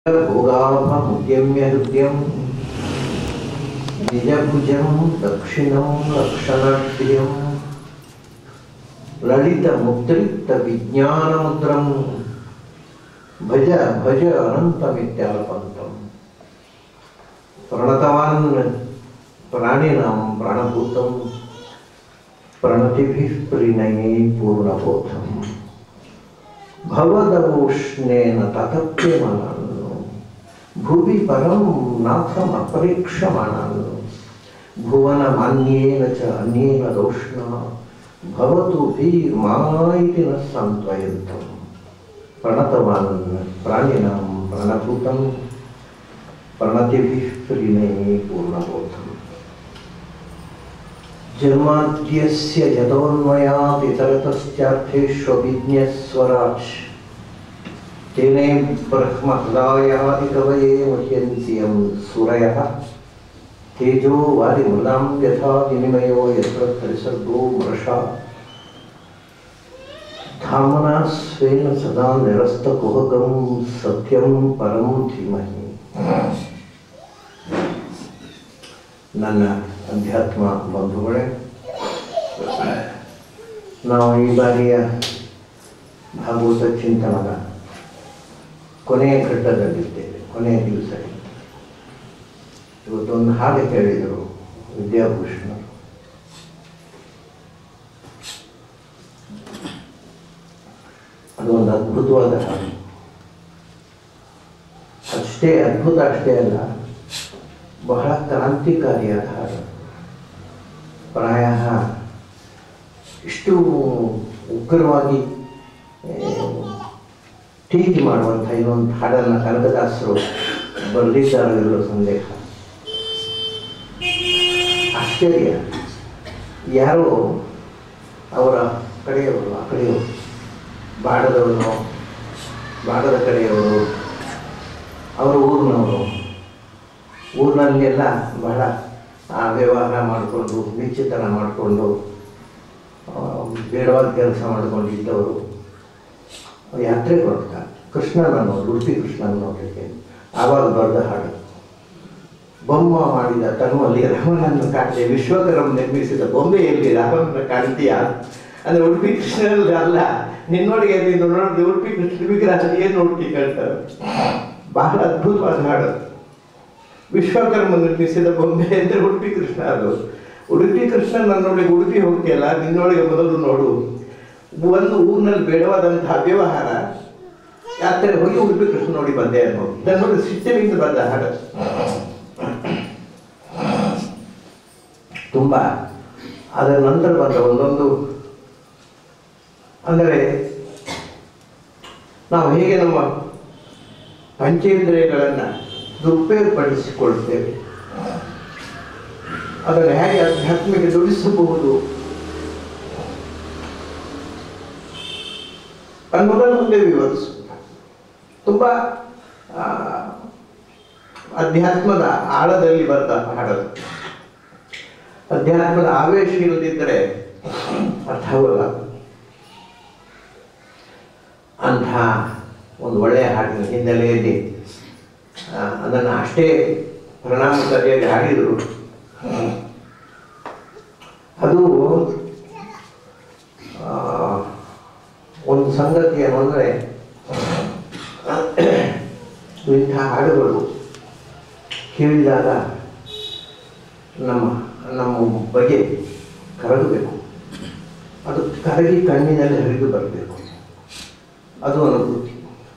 ಭೋಗಾಭಮುದ್ಯಮ್ಯ ಹೃದಯಂ ನಿಜಭುಜಂ ದಕ್ಷಿಣಂ ಲಕ್ಷಣಾಶ್ರಿಯಂ ಲಲಿತ ಮುದ್ರಿಕ್ತ ವಿಜ್ಞಾನ ಮುದ್ರಂ ಭಜ ಭಜ ಅನಂತಮಿತ್ಯಾಲ್ಪಂತಂ ಪ್ರಣತವಾನ್ ಪ್ರಾಣಿನಾಂ ಪ್ರಾಣಭೂತಂ ಪ್ರಣತಿಭಿಃ ಪ್ರಿಣಯೇ ಪೂರ್ಣಬೋಧಂ ಭವದವೋಷ್ಣೇನ ತತಪ್ಯಮಾನನ್ನು ಭುವಿ ಪರಂ ನಾಥಂ ಅಪರೀಕ್ಷಮಾಣನ್ನು ಭುವನ ಮಾನ್ಯೇನ ಚ ಅನ್ಯೇನ ದೋಷ್ಣ ಭವತು ಭೀರ್ಮಾ ಇತಿ ನ ಸಾಂತ್ವಯಂತಂ ಪ್ರಣತವಾನ್ ಪ್ರಾಣಿನಾಂ ಪ್ರಣಭೂತಂ ಪ್ರಣತಿಭಿಃ ಪ್ರಿಣಯೇ ಪೂರ್ಣಬೋಧಂ जन्माद्यस्य यतोन्मयात् इतरतश्चार्थेष्वभिज्ञस्वराट् तेने ब्रह्महृदायादिकवये मुह्यन्ति यं सुरयः तेजो वादिमृदां यथा विनिमयो यत्र त्रिसर्गो मृषा धाम्ना स्वेन सदा निरस्तकुहकं सत्यं परं धीमहि ನನ್ನ ಅಧ್ಯಾತ್ಮ ಬಂಧುಗಳೇ ನಾವು ಈ ಬಾರಿಯ ಭಾಗವತ ಚಿಂತನದ ಕೊನೆಯ ಘಟ್ಟದಲ್ಲಿದ್ದೇವೆ ಕೊನೆಯ ದಿವಸ ಇವತ್ತೊಂದು ಹಾಗೆ ಕೇಳಿದರು ವಿದ್ಯಾಭೂಷಣರು ಅದು ಒಂದು ಅದ್ಭುತವಾದ ಹಾಡು ಅಷ್ಟೇ ಅದ್ಭುತ ಅಷ್ಟೇ ಅಲ್ಲ ಬಹಳ ಕ್ರಾಂತಿಕಾರಿಯಾದ ಹಾಡು ಪ್ರಾಯ ಇಷ್ಟು ಉಗ್ರವಾಗಿ ಆ, ಟೀಕೆ ಮಾಡುವಂಥ ಇನ್ನೊಂದು ಹಾಡನ್ನು ಕನಕದಾಸರು ಬರೆದಿದ್ದಾರೆ ಇರೋ ಸಂದೇಹ ಆಶ್ಚರ್ಯ ಯಾರೋ ಅವರ ಕಡೆಯವರು ಆ ಕಡೆಯವರು ಬಾಡದವನು ಬಾಡದ ಕಡೆಯವರು ಅವರ ಊರಿನವರು ಊರಿನಲ್ಲೆಲ್ಲ ಬಹಳ ಆ, ವ್ಯವಹಾರ ಮಾಡಿಕೊಂಡು ನಿಶ್ಚಿತನ ಮಾಡಿಕೊಂಡು ಬೇಡವಾದ ಕೆಲಸ ಮಾಡಿಕೊಂಡಿದ್ದವರು ಯಾತ್ರೆಗೆ ಹೊರಡ್ತಾರೆ ಕೃಷ್ಣನನ್ನು ಉಡುಪಿ ಕೃಷ್ಣನ ನೋಡಲಿಕ್ಕೆ ಆವಾಗ ಬರೆದ ಹಾಡು ಬೊಮ್ಮ ಮಾಡಿದ ತನುವಲ್ಲಿ ರಾಮನನ್ನು ಕಾಣದೆ ವಿಶ್ವಕರಂ ನಿರ್ಮಿಸಿದ ಬೊಂಬೆಯಲ್ಲಿ ರಾಮನನ್ನು ಕಾಣ್ತೀಯ ಅಂದ್ರೆ ಉಡುಪಿ ಕೃಷ್ಣನಲ್ಲಿ ಅಲ್ಲ ನಿನ್ನೊಳಗೆ ನೀನು ನೋಡಿದ್ರೆ ಉಡುಪಿ ಕೃಷ್ಣ ವಿಗ್ರಹ ಏನು ಉಡುಪಿ ಕಾಣ್ತಾರೆ ಬಹಳ ಅದ್ಭುತವಾದ ಹಾಡು ವಿಶ್ವಕರ್ಮ ನಿರ್ಮಿಸಿದ ಬೊಂಬೆ ಅಂದರೆ ಉಡುಪಿ ಕೃಷ್ಣ ಅದು ಉಡುಪಿ ಕೃಷ್ಣ ನನ್ನೊಳಗೆ ಉಡುಪಿ ಹೋಗ್ತಿಯಲ್ಲ ನಿನ್ನೊಳಗೆ ಮೊದಲು ನೋಡು ಒಂದು ಊರಿನಲ್ಲಿ ಬೇಡವಾದಂತಹ ವ್ಯವಹಾರ ಯಾತ್ರೆ ಹೋಗಿ ಉಡುಪಿ ಕೃಷ್ಣ ನೋಡಿ ಬಂದೆ ಅನ್ನೋದು ಇದನ್ನು ನೋಡಿ ಸಿಟ್ಟಿನಿಂದ ಬಂದ ಹಾಡು ತುಂಬ ಅದರ ನಂತರ ಬಂದ ಒಂದೊಂದು ಅಂದರೆ ನಾವು ಹೇಗೆ ನಮ್ಮ ಪಂಚೇಂದ್ರಿಯಗಳನ್ನು ದುರುಪಯೋಗಪಡಿಸಿಕೊಳ್ತೇವೆ ಅದನ್ನು ಹೇಗೆ ಆಧ್ಯಾತ್ಮಿಕ ದುಡಿಸಬಹುದು ಅನ್ನೋದನ್ನು ಮುಂದೆ ವಿವರಿಸು ತುಂಬ ಆ, ಅಧ್ಯಾತ್ಮದ ಆಳದಲ್ಲಿ ಬರೆದ ಹಾಡದು ಅಧ್ಯಾತ್ಮದ ಆವೇಶ ಇಲ್ಲದಿದ್ದರೆ ಅರ್ಥವಲ್ಲ ಅಂಥ ಒಂದು ಒಳ್ಳೆಯ ಹಾಡಿನ ಹಿನ್ನೆಲೆಯಲ್ಲಿ ಆ, ಅದನ್ನು ಅಷ್ಟೇ ಪರಿಣಾಮಕಾರಿಯಾಗಿ ಹಾಡಿದರು ಅದು ಆ, ಒಂದು ಸಂಗತಿ ಏನು ಅಂದರೆ ಇಂಥ ಹಾಡುಗಳು ಕೇಳಿದಾಗ ನಮ್ಮ ನಮ್ಮ ಬಗ್ಗೆ ಕರಗಬೇಕು ಅದು ಕರಗಿ ಕಣ್ಣಿನಲ್ಲಿ ಹರಿದು ಬರಬೇಕು ಅದು ಅನುಭೂತಿ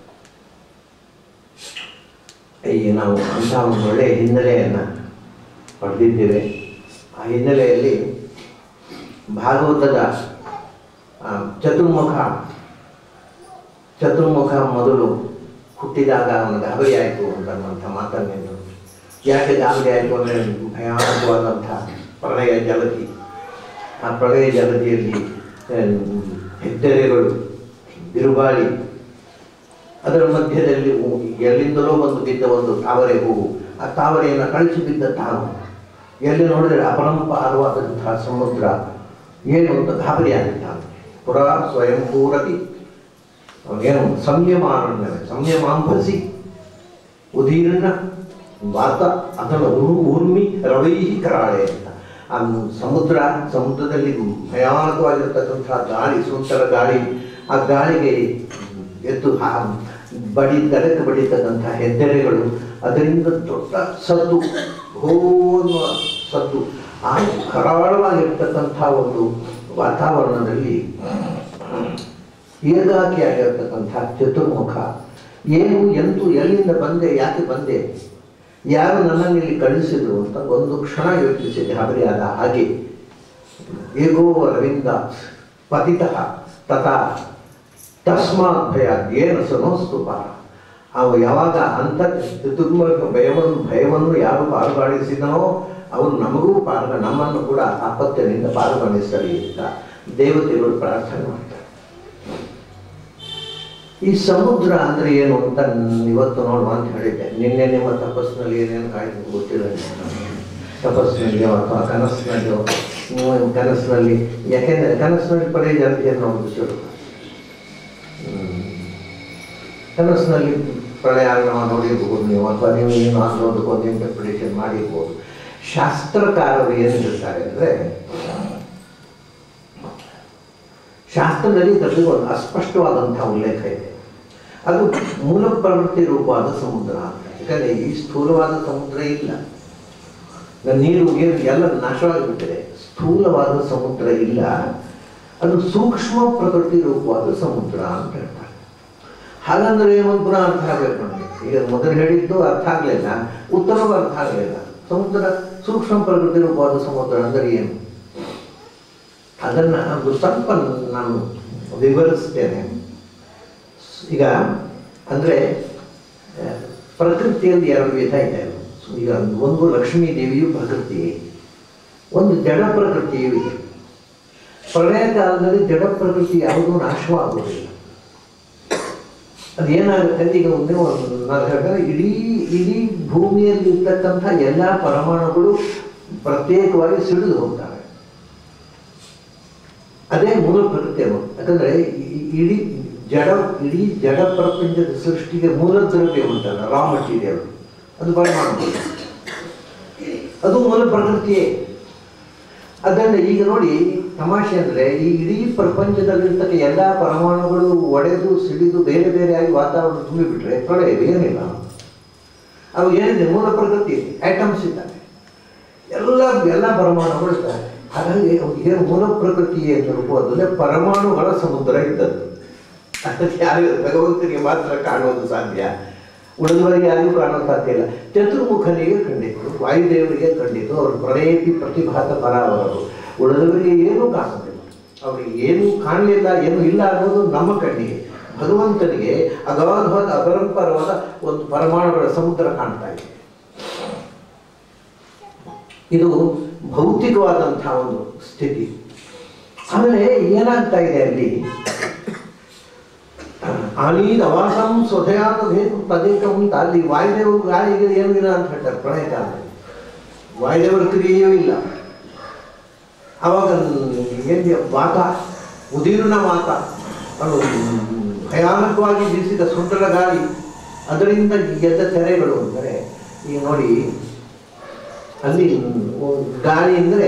ಈ ನಾವು ಅಂಥ ಒಂದು ಒಳ್ಳೆಯ ಹಿನ್ನೆಲೆಯನ್ನು ಪಡೆದಿದ್ದೇವೆ ಆ ಹಿನ್ನೆಲೆಯಲ್ಲಿ ಭಾಗವತದ ಆ, ಚತುರ್ಮುಖ ಚತುರ್ಮುಖ ಮೊದಲು ಹುಟ್ಟಿದಾಗ ಅವನ ಗಾಬರಿ ಆಯಿತು ಅಂತನ್ನುವಂಥ ಮಾತನ್ನೇನು ಯಾಕೆ ಗಾಬರಿ ಆಯಿತು ಅಂದರೆ ಭಯಾನಕವಾದಂಥ ಪ್ರಳಯ ಜಲಧಿ ಆ ಪ್ರಳಯ ಜಲಧಿಯಲ್ಲಿ ಆ, ಹೆದ್ದರೆಗಳು ಬಿರುಗಾಳಿ ಅದರ ಮಧ್ಯದಲ್ಲಿ ಹೂ- ಎಲ್ಲಿಂದಲೋ ಬಂದು ಬಿದ್ದ ಒಂದು ತಾವರೆ ಹೂವು ಆ ತಾವರೆಯನ್ನು ಕಳಿಸಿ ಬಿದ್ದ ತಾನು ಎಲ್ಲಿ ನೋಡಿದರೆ ಅಪರಂಪಾರವಾದಂತಹ ಸಮುದ್ರ ಏನು ಅಂತ ಗಾಬರಿ ಆಗಿದ್ದಾನೆ ಪುರಾ ಸ್ವಯಂಭೂರತಿ ಅವನೇನು ಸಂಯಮ ಅನ್ನೋದು ಸಂಯಮಾಂಭಸಿ ಉದೀರ್ಣ ವಾತ ಅದನ್ನು ಉರು ಊರ್ಮಿ ರವೈ ಕರಾಳೆ ಅಂತ ಆ ಸಮುದ್ರ ಸಮುದ್ರದಲ್ಲಿ ಭಯಾನಕವಾಗಿರ್ತಕ್ಕಂಥ ಗಾಳಿ ಸುಂಟರ ಗಾಳಿ ಆ ಗಾಳಿಗೆ ಎದ್ದು ಹಾ ಬಡಿ ದಡಕ್ಕೆ ಬಡಿತಕ್ಕಂಥ ಹೆದ್ದೆರೆಗಳು ಅದರಿಂದ ದೊಡ್ಡ ಸದ್ದು ಹೋ ಅನ್ನುವ ಸದ್ದು ಆ ಕರಾಳವಾಗಿರ್ತಕ್ಕಂಥ ಒಂದು ವಾತಾವರಣದಲ್ಲಿ ಏಕಾಕಿಯಾಗಿರ್ತಕ್ಕಂಥ ಚತುರ್ಮುಖ ಏನು ಎಂತೂ ಎಲ್ಲಿಂದ ಬಂದೆ ಯಾಕೆ ಬಂದೆ ಯಾರು ನನ್ನನ್ನು ಇಲ್ಲಿ ಕಳಿಸಿದ್ರು ಅಂತ ಒಂದು ಕ್ಷಣ ಯೋಚಿಸಿದೆ ಹಬರಿಯಾದ ಹಾಗೆ ಏಕೋ ಅರವಿಂದ ಪತಿತಃ ತಥಾ ತಸ್ಮಾತ್ ಭಯ ಏನು ಸಮಸ್ತು ಪಾರ ಅವ ಯಾವಾಗ ಅಂತ ಚತುರ್ಮುಖ ಭಯವನ್ನು ಭಯವನ್ನು ಯಾರು ಪಾರುಗಾಣಿಸಿದನೋ ಅವನು ನಮಗೂ ಪಾರು ನಮ್ಮನ್ನು ಕೂಡ ಆಪತ್ತಿನಿಂದ ಪಾರುಗಾಣಿಸಲಿ ಅಂತ ದೇವತೆಗಳು ಪ್ರಾರ್ಥನೆ ಮಾಡ್ತಾರೆ ಈ ಸಮುದ್ರ ಅಂದ್ರೆ ಏನು ಅಂತ ನ್- ಇವತ್ತು ನೋಡುವ ಅಂತ ಹೇಳಿದ್ದೆ ನಿನ್ನೆ ನಿಮ್ಮ ತಪಸ್ಸಿನಲ್ಲಿ ಏನೇನು ಕಾಯ್ದು ಗೊತ್ತಿಲ್ಲ ನನಗೆ. ತಪಸ್ಸಿನಲ್ಲಿಯೋ ಅಥವಾ ಕನಸಿನಲ್ಲಿಯೋ ನೀವು ಕನಸಿನಲ್ಲಿ ಯಾಕೆಂದ್ರೆ ಕನಸಿನಲ್ಲಿ ಪದೇ ಜನತೆಯನ್ನು ನೋಡೋದು ಶುರು ಕನಸಿನಲ್ಲಿ ಪ್ರಳಯ ನಾವು ನೋಡಿರ್ಬೋದು ನೀವು ಅಥವಾ ನೀವು ಏನು ಅನ್ನೋದಕ್ಕೊಂದು ಇಂಟರ್ಪ್ರಿಟೇಷನ್ ಮಾಡಿರ್ಬೋದು ಶಾಸ್ತ್ರಕಾರರು ಏನು ಹೇಳ್ತಾರೆ ಅಂದರೆ ಶಾಸ್ತ್ರದಲ್ಲಿ ಇದರಲ್ಲಿ ಒಂದು ಅಸ್ಪಷ್ಟವಾದಂಥ ಉಲ್ಲೇಖ ಇದೆ ಅದು ಮೂಲ ಪ್ರವೃತ್ತಿ ರೂಪವಾದ ಸಮುದ್ರ ಅಂತ ಯಾಕಂದರೆ ಈ ಸ್ಥೂಲವಾದ ಸಮುದ್ರ ಇಲ್ಲ ಈಗ ನೀರು ಗೀರು ಎಲ್ಲ ನಾಶವಾಗಿಬಿಟ್ಟಿದೆ ಸ್ಥೂಲವಾದ ಸಮುದ್ರ ಇಲ್ಲ ಅದು ಸೂಕ್ಷ್ಮ ಪ್ರಕೃತಿ ರೂಪವಾದ ಸಮುದ್ರ ಅಂತ ಹೇಳ್ತಾರೆ ಹಾಗಂದ್ರೆ ಒಂದು ಪುನಃ ಅರ್ಥ ಆಗಬೇಕು ನಮಗೆ ಈಗ ಮೊದಲು ಹೇಳಿದ್ದು ಅರ್ಥ ಆಗಲಿಲ್ಲ ಉತ್ತರವೂ ಅರ್ಥ ಆಗಲಿಲ್ಲ ಸಮುದ್ರ ಸೂಕ್ಷ್ಮ ಪ್ರಕೃತಿ ರೂಪವಾದ ಸಮುದ್ರ ಅಂದರೆ ಏನು ಅದನ್ನು ಒಂದು ಸ್ವಲ್ಪ ನಾನು ವಿವರಿಸ್ತೇನೆ ಈಗ ಅಂದರೆ ಪ್ರಕೃತಿಯಲ್ಲಿ ಎರಡು ವಿಧ ಇದೆ ಈಗ ಒಂದು ಲಕ್ಷ್ಮೀ ದೇವಿಯು ಪ್ರಕೃತಿ ಒಂದು ಜಡ ಪ್ರಕೃತಿಯೂ ಇದೆ ಪ್ರಳಯ ಕಾಲದಲ್ಲಿ ಜಡ ಪ್ರಕೃತಿ ಯಾವುದೂ ನಾಶವಾಗುವುದಿಲ್ಲ ಅದೇನಾಗುತ್ತೆ ಅಂತ ಈಗ ಮುಂದೆ ಒಂದು ನಾನು ಹೇಳಿದ್ರೆ ಇಡೀ ಇಡೀ ಭೂಮಿಯಲ್ಲಿ ಇರ್ತಕ್ಕಂಥ ಎಲ್ಲ ಪರಮಾಣುಗಳು ಪ್ರತ್ಯೇಕವಾಗಿ ಸಿಡಿದು ಹೋಗ್ತವೆ ಅದೇ ಮೂಲ ಪ್ರಕೃತಿ ಅನ್ನೋದು ಯಾಕಂದ್ರೆ ಈ- ಇಡೀ ಜಡ ಇಡೀ ಜಡ ಪ್ರಪಂಚದ ಸೃಷ್ಟಿಗೆ ಮೂಲ ದ್ರವ್ಯ ಉಂಟಲ್ಲ ರಾ ಮಟೀರಿಯಲ್ ಅದು ಪರಮಾಣು ಅದು ಮೂಲ ಪ್ರಕೃತಿಯೇ ಅದರಿಂದ ಈಗ ನೋಡಿ ತಮಾಷೆ ಅಂದರೆ ಈ ಇಡೀ ಪ್ರಪಂಚದಲ್ಲಿರ್ತಕ್ಕ ಎಲ್ಲ ಪರಮಾಣುಗಳು ಒಡೆದು ಸಿಡಿದು ಬೇರೆ ಬೇರೆಯಾಗಿ ವಾತಾವರಣ ತುಂಬಿಬಿಟ್ರೆ ಪ್ರಳಯ ಏನಿಲ್ಲ ಅವು ಏನಿದೆ ಮೂಲ ಪ್ರಕೃತಿ ಐಟಮ್ಸ್ ಇದ್ದಾವೆ ಎಲ್ಲ ಎಲ್ಲ ಪರಮಾಣುಗಳು ಇದ್ದಾವೆ ಹಾಗಾಗಿ ಅವು ಏನು ಮೂಲ ಪ್ರಕೃತಿ ಎಂದು ರೂಪವಾದರೆ ಪರಮಾಣುಗಳ ಸಮುದ್ರ ಇದ್ದದ್ದು ಅದಕ್ಕೆ ಯಾರು ಭಗವಂತನಿಗೆ ಮಾತ್ರ ಕಾಣುವುದು ಸಾಧ್ಯ ಉಳಿದವರಿಗೆ ಯಾರಿಗೂ ಕಾಣೋ ಸಾಧ್ಯ ಇಲ್ಲ ಚತುರ್ಮುಖನಿಗೆ ಕಂಡಿತು ವಾಯುದೇವರಿಗೆ ಕಂಡಿತು ಅವರು ಪ್ರಳಯತಿ ಪ್ರತಿಭಾತ ಪರಾವರರು ಉಳಿದವರಿಗೆ ಏನೂ ಕಾಣುವುದಿಲ್ಲ ಅವರಿಗೆ ಏನೂ ಕಾಣಲಿಲ್ಲ ಏನೂ ಇಲ್ಲ ಅನ್ನೋದು ನಮ್ಮ ಕಣ್ಣಿಗೆ ಭಗವಂತನಿಗೆ ಅಗಾಧವಾದ ಅಪರಂಪರವಾದ ಒಂದು ಪರಮಾಣುಗಳ ಸಮುದ್ರ ಕಾಣ್ತಾ ಇದೆ ಇದು ಭೌತಿಕವಾದಂತಹ ಒಂದು ಸ್ಥಿತಿ ಆಮೇಲೆ ಏನಾಗ್ತಾ ಇದೆ ಅಲ್ಲಿ ಆನೀದ್ ಅವಾಸಂ ಸ್ವಧಯಾತ ಭೇದ ತದೇಕಂ ಅಂತ ಅಲ್ಲಿ ವಾಯುದೇವರು ಗಾಳಿಗೆ ಏನೂ ಇಲ್ಲ ಅಂತ ಹೇಳ್ತಾರೆ ಪ್ರಳಯ ಕಾಲದಲ್ಲಿ ವಾಯುದೇವರ ಕ್ರಿಯೆಯೂ ಇಲ್ಲ ಅವಾಗ ಏನು ವಾತ ಉದೀರ್ಣ ವಾತ ಅದು ಭಯಾನಕವಾಗಿ ಬೀಸಿದ ಸುಂಟರ ಗಾಳಿ ಅದರಿಂದ ಗೆದ್ದ ತೆರೆಗಳು ಅಂದರೆ ಈಗ ನೋಡಿ ಅಲ್ಲಿ ಗಾಳಿ ಅಂದರೆ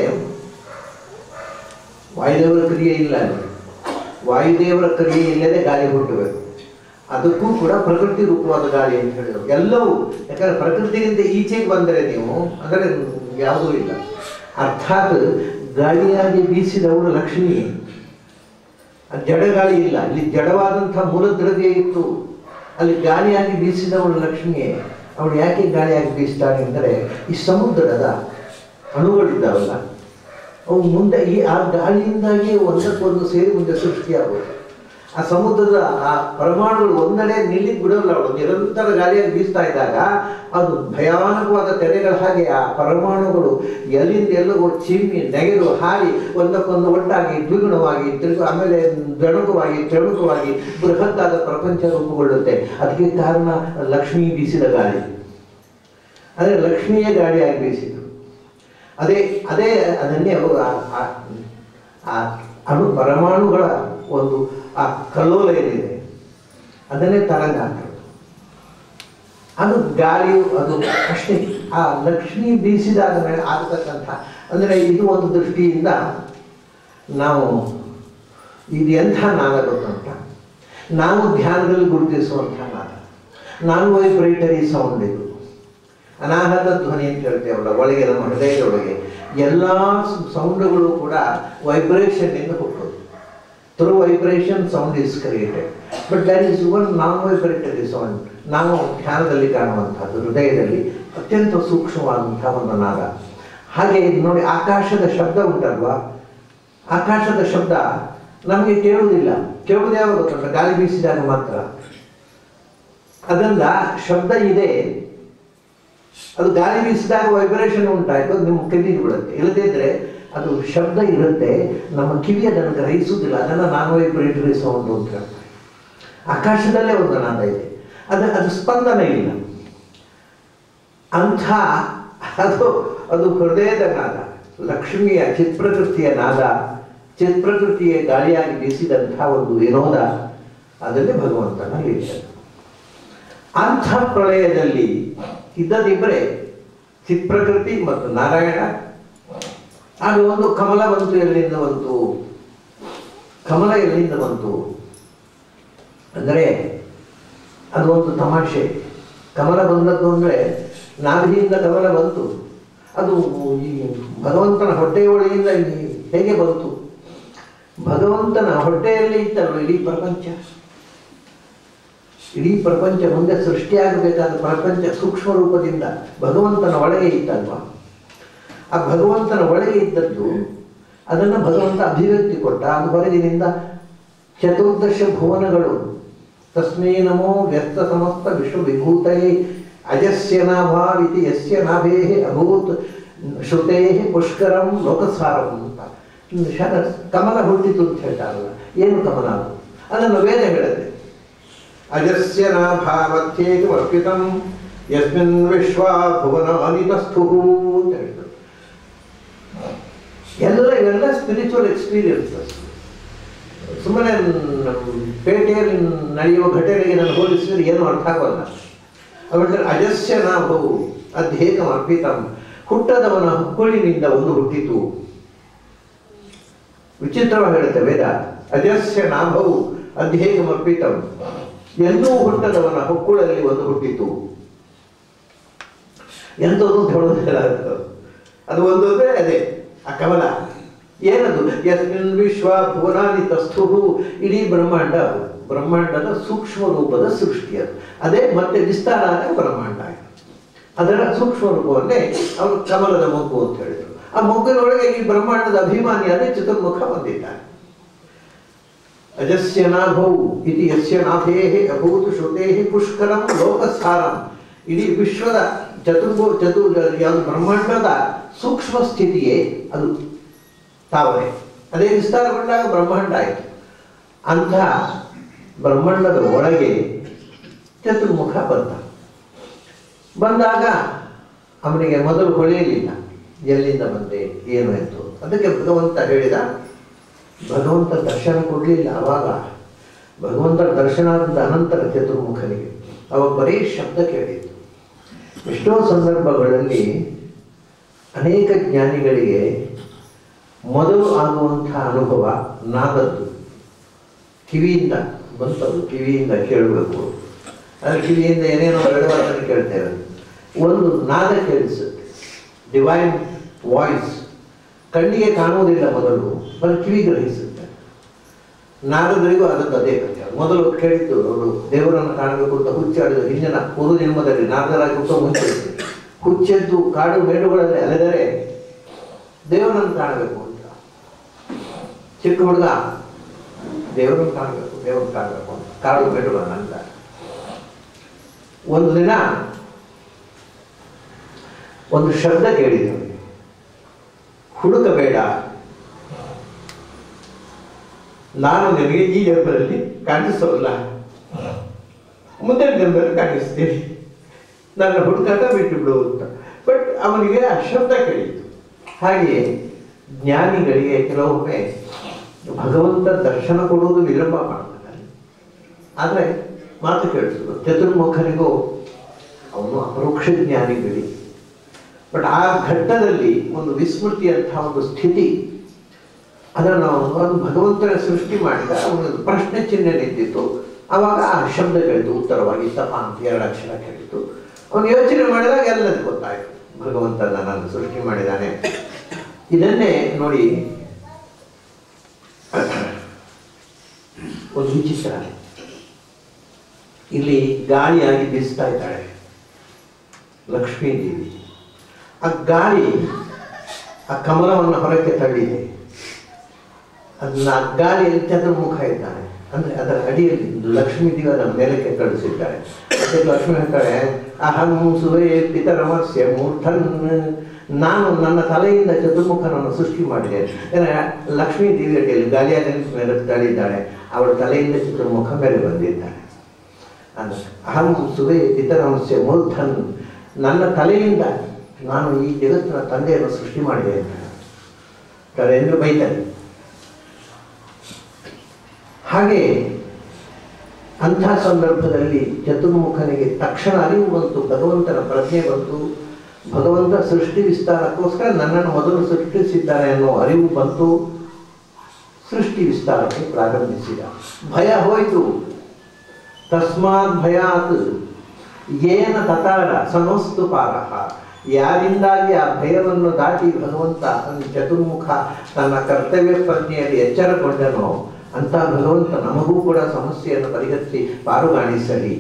ವಾಯುದೇವರ ಕ್ರಿಯೆ ಇಲ್ಲ ಅಲ್ಲಿ ವಾಯುದೇವರ ಕ್ರಿಯೆ ಇಲ್ಲದೆ ಗಾಳಿ ಹುಟ್ಟಬೇಕು ಅದಕ್ಕೂ ಕೂಡ ಪ್ರಕೃತಿ ರೂಪವಾದ ಗಾಳಿ ಅಂತ ಹೇಳಿದ್ರು ಎಲ್ಲವೂ ಯಾಕಂದ್ರೆ ಪ್ರಕೃತಿಗಿಂತ ಈಚೆಗೆ ಬಂದರೆ ನೀವು ಅಂದರೆ ಯಾವುದೂ ಇಲ್ಲ ಅರ್ಥಾತ್ ಗಾಳಿಯಾಗಿ ಬೀಸಿದವಳು ಲಕ್ಷ್ಮಿ ಅದು ಜಡ ಗಾಳಿ ಇಲ್ಲ ಇಲ್ಲಿ ಜಡವಾದಂಥ ಮೂಲ ದ್ರವ್ಯ ಇತ್ತು ಅಲ್ಲಿ ಗಾಳಿಯಾಗಿ ಬೀಸಿದವಳು ಲಕ್ಷ್ಮಿಯೇ ಅವಳು ಯಾಕೆ ಗಾಳಿಯಾಗಿ ಬೀಸ್ತಾಳೆ ಅಂದರೆ ಈ ಸಮುದ್ರದ ಅಣುಗಳಿದ್ದಾವಲ್ಲ ಅವು ಮುಂದೆ ಈ ಆ ಗಾಳಿಯಿಂದಾಗಿ ಒಂದಕ್ಕೊಂದು ಸೇರಿ ಮುಂದೆ ಸೃಷ್ಟಿಯಾಗೋದು ಆ ಸಮುದ್ರದ ಆ ಪರಮಾಣುಗಳು ಒಂದೆಡೆ ನಿಲ್ಲಿಗೆ ಬಿಡೋಲ್ಲ ಅವಳು ನಿರಂತರ ಗಾಳಿಯಾಗಿ ಬೀಸ್ತಾ ಇದ್ದಾಗ ಅದು ಭಯಾನಕವಾದ ತೆರೆಗಳ ಹಾಗೆ ಆ ಪರಮಾಣುಗಳು ಎಲ್ಲಿಂದ ಎಲ್ಲವೂ ಚಿಮ್ಮಿ ನೆಗೆದು ಹಾರಿ ಒಂದಕ್ಕೊಂದು ಒಟ್ಟಾಗಿ ದ್ವಿಗುಣವಾಗಿ ತಿರುಗು ಆಮೇಲೆ ದಣುಕವಾಗಿ ಚಣುಕವಾಗಿ ಬೃಹತ್ತಾದ ಪ್ರಪಂಚ ರೂಪುಗೊಳ್ಳುತ್ತೆ ಅದಕ್ಕೆ ಕಾರಣ ಲಕ್ಷ್ಮೀ ಬೀಸಿದ ಗಾಳಿ ಅಂದರೆ ಲಕ್ಷ್ಮಿಯೇ ಗಾಳಿಯಾಗಿ ಬೀಸಿತು ಅದೇ ಅದೇ ಅದನ್ನೇ ಅವರು ಆ- ಆ- ಆ ಅಣು ಪರಮಾಣುಗಳ ಒಂದು ಆ ಕಲೋಲ ಏನಿದೆ ಅದನ್ನೇ ತರಂಗ ಅಂತ ಅದು ಗಾಳಿಯು ಅದು ಅಷ್ಟೇ ಆ ಲಕ್ಷ್ಮಿ ಬೀಸಿದಾದ ಮೇಲೆ ಆಗತಕ್ಕಂಥ ಅಂದರೆ ಇದು ಒಂದು ದೃಷ್ಟಿಯಿಂದ ನಾವು ಇದು ಎಂಥ ನಾದ ಗೊತ್ತುಂಟ ನಾವು ಧ್ಯಾನದಲ್ಲಿ ಗುರುತಿಸುವಂಥ ನಾದ ನಾನ್ ವೈಬ್ರೇಟರಿ ಸೌಂಡ್ ಇದು ಅನಾಹತ ಧ್ವನಿ ಅಂತ ಹೇಳ್ತೇವಲ್ಲ ಒಳಗೆ ನಮ್ಮ ಹೃದಯದೊಳಗೆ ಎಲ್ಲ ಸೌಂಡ್ಗಳು ಕೂಡ ವೈಬ್ರೇಷನ್ನಿಂದ ಹುಟ್ಟೋದು through vibration sound is created but there is one non vibratory sound ನಾವು ಧ್ಯಾನದಲ್ಲಿ ಕಾಣುವಂಥದ್ದು ಹೃದಯದಲ್ಲಿ ಅತ್ಯಂತ ಸೂಕ್ಷ್ಮವಾದಂಥ ಒಂದು ನಾದ ಹಾಗೆ ಇದು ನೋಡಿ ಆಕಾಶದ ಶಬ್ದ ಉಂಟಲ್ವಾ ಆಕಾಶದ ಶಬ್ದ ನಮಗೆ ಕೇಳುವುದಿಲ್ಲ ಕೇಳುವುದು ಯಾವಾಗ ಗೊತ್ತುಂಟ ಗಾಳಿ ಬೀಸಿದಾಗ ಮಾತ್ರ ಅದರಿಂದ ಶಬ್ದ ಇದೆ ಅದು ಗಾಳಿ ಬೀಸಿದಾಗ ವೈಬ್ರೇಷನ್ ಉಂಟಾಯ್ತು ಅದು ನಿಮ್ಮ ಕಿವಿಗೆ ಬಿಡುತ್ತೆ ಇಲ್ಲದೇ ಇದ್ರೆ ಅದು ಶಬ್ದ ಇರುತ್ತೆ ನಮ್ಮ ಕಿವಿ ಅದನ್ನು ಗ್ರಹಿಸುವುದಿಲ್ಲ ಅದನ್ನು ನಾನ್ ವೈಬ್ರೇಟರಿ ಸೌಂಡ್ ಅಂತ ಹೇಳ್ತಾರೆ ಆಕಾಶದಲ್ಲೇ ಒಂದು ನಾದ ಇದೆ ಅದು ಅದು ಸ್ಪಂದನೆ ಇಲ್ಲ ಅಂಥ ಅದು ಅದು ಹೃದಯದ ನಾದ ಲಕ್ಷ್ಮಿಯ ಚಿತ್ಪ್ರಕೃತಿಯ ನಾದ ಚಿತ್ಪ್ರಕೃತಿಯ ಗಾಳಿಯಾಗಿ ಬೀಸಿದಂಥ ಒಂದು ವಿನೋದ ಅದರಲ್ಲಿ ಭಗವಂತನ ಲೀಲೆ ಅಂಥ ಪ್ರಳಯದಲ್ಲಿ ಇದ್ದದಿಬ್ಬರೇ ಚಿತ್ಪ್ರಕೃತಿ ಮತ್ತು ನಾರಾಯಣ ಆಗ ಒಂದು ಕಮಲ ಬಂತು ಎಲ್ಲಿಂದ ಬಂತು ಕಮಲ ಎಲ್ಲಿಂದ ಬಂತು ಅಂದರೆ ಅದು ಒಂದು ತಮಾಷೆ ಕಮಲ ಬಂದದ್ದು ಅಂದರೆ ನಾಭಿಯಿಂದ ಕಮಲ ಬಂತು ಅದು ಈ ಭಗವಂತನ ಹೊಟ್ಟೆಯೊಳಗಿಂದ ಈ ಹೇಗೆ ಬಂತು ಭಗವಂತನ ಹೊಟ್ಟೆಯಲ್ಲಿ ಇತ್ತಲ್ವ ಇಡೀ ಪ್ರಪಂಚ ಇಡೀ ಪ್ರಪಂಚ ಮುಂದೆ ಸೃಷ್ಟಿಯಾಗಬೇಕಾದ ಪ್ರಪಂಚ ಸೂಕ್ಷ್ಮ ರೂಪದಿಂದ ಭಗವಂತನ ಒಳಗೆ ಇತ್ತಲ್ವ ಆ ಭಗವಂತನ ಒಳಗೆ ಇದ್ದದ್ದು ಅದನ್ನು ಭಗವಂತ ಅಭಿವ್ಯಕ್ತಿ ಕೊಟ್ಟ ಅದು ಹೊರಗಿನಿಂದ ಚತುರ್ದಶ ಭುವನಗಳು ತಸ್ಮೈ ನಮೋ ವ್ಯರ್ಥ ಸಮಸ್ತ ವಿಶ್ವ ವಿಭೂತಯೇ ಅಜಸ್ಯ ನಾಭಾವಿತಿ ಯಸ್ಯ ನಾಭೇ ಅಭೂತ್ ಶ್ರುತೇ ಪುಷ್ಕರಂ ಲೋಕಸಾರಂ ಅಂತ ಇನ್ನು ಶರ ಕಮಲ ಹುಟ್ಟಿತು ಅಂತ ಹೇಳ್ತಾರಲ್ಲ ಏನು ಕಮಲ ಅದು ಅದನ್ನು ವೇದ ಹೇಳುತ್ತೆ ಅಜಸ್ಯ ನಾಭಾವತ್ಯೇಕಮರ್ಪಿತಂ ಯಸ್ಮಿನ್ ವಿಶ್ವ ಭುವನ ಅನಿತಸ್ಥು ಅಂತ ಹೇಳ್ತಾರೆ ಎಲ್ಲ ಇವೆಲ್ಲ ಸ್ಪಿರಿಚುವಲ್ ಎಕ್ಸ್ಪೀರಿಯನ್ಸಸ್ ಸುಮ್ಮನೆ ಪೇಟೆಯಲ್ಲಿ ನಡೆಯುವ ಘಟನೆಗೆ ನಾನು ಹೋಲಿಸಿದ್ರೆ ಏನು ಅರ್ಥ ಆಗೋಲ್ಲ ಅವಳ ಅಜಸ್ಯ ನಾಭವು ಅಧ್ಯೇಕಂ ಅರ್ಪಿತಂ ಹುಟ್ಟದವನ ಹುಕ್ಕುಳಿನಿಂದ ಒಂದು ಹುಟ್ಟಿತು ವಿಚಿತ್ರವಾಗಿ ಹೇಳುತ್ತೆ ವೇದ ಅಜಸ್ಯ ನಾಭವು ಅಧ್ಯೇಕಂ ಅರ್ಪಿತಂ ಎಂದೂ ಹುಟ್ಟದವನ ಹೊಕ್ಕುಳಲ್ಲಿ ಒಂದು ಹುಟ್ಟಿತು ಎಂಥದ್ದು ಅಂತ ಹೇಳೋದಿಲ್ಲ ಅದು. ಅದು ಒಂದು ಅಂದ್ರೆ ಅದೇ ಆ ಕಮಲ ಏನದು ಯಸ್ಮಿನ್ ವಿಶ್ವ ಭುವನಾನಿ ತಸ್ಥು ಇಡೀ ಬ್ರಹ್ಮಾಂಡ ಅದು. ಬ್ರಹ್ಮಾಂಡದ ಸೂಕ್ಷ್ಮ ರೂಪದ ಸೃಷ್ಟಿ ಅದು ಅದೇ ಮತ್ತೆ ವಿಸ್ತಾರ ಆದಾಗ ಬ್ರಹ್ಮಾಂಡ ಆಯ್ತು ಅದರ ಸೂಕ್ಷ್ಮ ರೂಪವನ್ನೇ ಅವರು ಕಮಲದ ಮೊಗ್ಗು ಅಂತ ಹೇಳಿದರು ಆ ಮೊಗ್ಗಿನೊಳಗೆ ಈ ಬ್ರಹ್ಮಾಂಡದ ಅಭಿಮಾನಿಯಾದ ಚತುರ್ಮುಖ ಬಂದಿದ್ದಾನೆ ಅಜಸ್ಯ ನಾಭೌ ಇತಿ ಯಸ್ಯ ನಾಭೇ ಅಭೂತ್ ಶ್ರುತೇ ಪುಷ್ಕರಂ ಲೋಕಸಾರಂ ಇಡೀ ವಿಶ್ವದ ಚತುರ್ಭು ಚತು ಯಾವುದು ಬ್ರಹ್ಮಾಂಡದ ಸೂಕ್ಷ್ಮ ಸ್ಥಿತಿಯೇ ಅದು ತಾವರೆ ಅದೇ ವಿಸ್ತಾರಗೊಂಡಾಗ ಬ್ರಹ್ಮಾಂಡ ಆಯಿತು ಅಂಥ ಬ್ರಹ್ಮಾಂಡದ ಒಳಗೆ ಚತುರ್ಮುಖ ಬಂದ ಬಂದಾಗ ಅವನಿಗೆ ಮೊದಲು ಹೊಳೆಯಲಿಲ್ಲ ಎಲ್ಲಿಂದ ಬಂದೆ ಏನು ಎಂದು ಅದಕ್ಕೆ ಭಗವಂತ ಹೇಳಿದ ಭಗವಂತ ದರ್ಶನ ಕೊಡಲಿಲ್ಲ ಆವಾಗ ಭಗವಂತನ ದರ್ಶನ ಆದ ಅನಂತರ ಚತುರ್ಮುಖನಿಗೆ ಅವಾಗ ಬರೀ ಶಬ್ದ ಕೇಳಿತ್ತು ಎಷ್ಟೋ ಸಂದರ್ಭಗಳಲ್ಲಿ ಅನೇಕ ಜ್ಞಾನಿಗಳಿಗೆ ಮೊದಲು ಆಗುವಂಥ ಅನುಭವ ನಾದದ್ದು ಕಿವಿಯಿಂದ ಬಂತದ್ದು ಕಿವಿಯಿಂದ ಕೇಳಬೇಕು ಅದ್ರ ಕಿವಿಯಿಂದ ಏನೇನೋ ಬೆಳವಣಿಗೆ ಕೇಳ್ತೇವೆ ಒಂದು ನಾದ ಕೇಳಿಸುತ್ತೆ ಡಿವೈನ್ ವಾಯ್ಸ್ ಕಣ್ಣಿಗೆ ಕಾಣುವುದಿಲ್ಲ ಮೊದಲು ಬರೀ ಕಿವಿ ಗ್ರಹಿಸುತ್ತೆ ನಾರದರಿಗೂ ಅದಕ್ಕೆ ಅದೇ ಕಥೆ ಮೊದಲು ಕೇಳಿದ್ದು ಅವರು ದೇವರನ್ನು ಕಾಣಬೇಕು ಅಂತ ಹುಚ್ಚಾಡಿದ ಹಿಂದಿನ ಪೂರ್ವ ಜನ್ಮದಲ್ಲಿ ನಾರದರಾಗಿ ಹುಟ್ಟೋ ಮುಂಚೆ ಹುಚ್ಚೆದ್ದು ಕಾಡು ಮೇಡುಗಳಲ್ಲಿ ಅಲೆದರೆ ದೇವರನ್ನು ಕಾಣಬೇಕು ಅಂತ ಚಿಕ್ಕ ಹುಡುಗ ದೇವರನ್ನು ಕಾಣಬೇಕು ದೇವರನ್ನು ಕಾಣಬೇಕು ಅಂತ ಕಾಡು ಮೇಡುಗಳನ್ನು ಅಂತ ಒಂದು ದಿನ ಒಂದು ಶಬ್ದ ಕೇಳಿದ್ರು ಹುಡುಕಬೇಡ ನಾನು ನಿನಗೆ ಈ ಜನ್ಮದಲ್ಲಿ ಕಾಣಿಸೋಲ್ಲ ಮುಂದಿನ ಜನ್ಮದಲ್ಲಿ ಕಾಣಿಸ್ತೀನಿ ನನ್ನ ಹುಡುಕಾಟ ಬಿಟ್ಟು ಬಿಡು ಅಂತ ಬಟ್ ಅವನಿಗೆ ಆ ಶಬ್ದ ಕೇಳಿತು ಹಾಗೆಯೇ ಜ್ಞಾನಿಗಳಿಗೆ ಕೆಲವೊಮ್ಮೆ ಭಗವಂತ ದರ್ಶನ ಕೊಡುವುದು ವಿಳಂಬ ಮಾಡ್ತಾನೆ ಆದರೆ ಮಾತು ಕೇಳಿಸುವುದು ಚತುರ್ಮುಖನಿಗೂ ಅವನು ಅಪರೋಕ್ಷ ಜ್ಞಾನಿಗಳಿ ಬಟ್ ಆ ಘಟ್ಟದಲ್ಲಿ ಒಂದು ವಿಸ್ಮೃತಿಯಂತಹ ಒಂದು ಸ್ಥಿತಿ ಅದನ್ನು ಅವನು ಅದು ಭಗವಂತನ ಸೃಷ್ಟಿ ಮಾಡಿದ ಅವನೊಂದು ಪ್ರಶ್ನೆ ಚಿಹ್ನೆ ನಿಂತಿತ್ತು ಆವಾಗ ಆ ಶಬ್ದಗಳಿದ್ದು ಉತ್ತರವಾಗಿ ತಪ ಅಂತ ಎರಡು ಅಕ್ಷರ ಕೇಳಿತು ಅವನು ಯೋಚನೆ ಮಾಡಿದಾಗ ಎಲ್ಲದೂ ಗೊತ್ತಾಯಿತು ಭಗವಂತ ನನ್ನನ್ನು ಸೃಷ್ಟಿ ಮಾಡಿದ್ದಾನೆ ಇದನ್ನೇ ನೋಡಿ ಒಂದು ವಿಚಿತ್ರ ಇಲ್ಲಿ ಗಾಳಿಯಾಗಿ ಬೀಸ್ತಾ ಇದ್ದಾಳೆ ಲಕ್ಷ್ಮೀ ದೇವಿ ಆ ಗಾಳಿ ಆ ಕಮಲವನ್ನು ಹೊರಕ್ಕೆ ತಳ್ಳಿದೆ ಅದನ್ನ ಆ ಗಾಳಿಯಲ್ಲಿ ಚತುರ್ಮುಖ ಇದ್ದಾನೆ ಅಂದ್ರೆ ಅದರ ಅಡಿಯಲ್ಲಿ ಲಕ್ಷ್ಮೀ ದೇವಿ ಅದನ್ನು ಮೇಲಕ್ಕೆ ಕಳಿಸಿದ್ದಾರೆ ಅದಕ್ಕೆ ಲಕ್ಷ್ಮಿ ಹೇಳ್ತಾಳೆ ಅಹಂ ಸುವೇ ಪಿತರಮಸ್ಯ ಮೂರ್ಧನ್ ನಾನು ನನ್ನ ತಲೆಯಿಂದ ಚತುರ್ಮುಖನನ್ನು ಸೃಷ್ಟಿ ಮಾಡಿದೆ ಯಾಕಂದ್ರೆ ಲಕ್ಷ್ಮೀ ದೇವಿ ಅಡಿಯಲ್ಲಿ ಗಾಳಿಯಾಗಿ ಮೇಲೆ ತಳ್ಳಿದ್ದಾಳೆ ಅವಳ ತಲೆಯಿಂದ ಚತುರ್ಮುಖ ಮೇಲೆ ಬಂದಿದ್ದಾಳೆ ಅಂದ್ರೆ ಅಹಂ ಸುವೇ ಪಿತರಮಸ್ಯ ಮೂರ್ಧನ್ ನನ್ನ ತಲೆಯಿಂದ ನಾನು ಈ ಜಗತ್ತಿನ ತಂದೆಯನ್ನು ಸೃಷ್ಟಿ ಮಾಡಿದೆ ಅಂತ ಎಂದು ಬೈತಾರೆ ಹಾಗೆ ಅಂಥ ಸಂದರ್ಭದಲ್ಲಿ ಚತುರ್ಮುಖನಿಗೆ ತಕ್ಷಣ ಅರಿವು ಬಂತು ಭಗವಂತನ ಪ್ರಜ್ಞೆ ಬಂತು ಭಗವಂತ ಸೃಷ್ಟಿ ವಿಸ್ತಾರಕ್ಕೋಸ್ಕರ ನನ್ನನ್ನು ಮೊದಲು ಸೃಷ್ಟಿಸಿದ್ದಾನೆ ಅನ್ನೋ ಅರಿವು ಬಂತು ಸೃಷ್ಟಿ ವಿಸ್ತಾರಕ್ಕೆ ಪ್ರಾರಂಭಿಸಿದ ಭಯ ಹೋಯಿತು ತಸ್ಮಾತ್ ಭಯಾತ್ ಏನ ತತಾಡ ಸನೋಸ್ತು ಪಾರಹ ಯಾರಿಂದಾಗಿ ಆ ಭಯವನ್ನು ದಾಟಿ ಭಗವಂತ ತನ್ನ ಚತುರ್ಮುಖ ತನ್ನ ಕರ್ತವ್ಯ ಪ್ರಜ್ಞೆಯಲ್ಲಿ ಎಚ್ಚರಗೊಂಡನೋ ಅಂತ ಭಗವಂತ ನಮಗೂ ಕೂಡ ಸಮಸ್ಯೆಯನ್ನು ಪರಿಹರಿಸಿ ಪಾರುಗಾಣಿಸಲಿ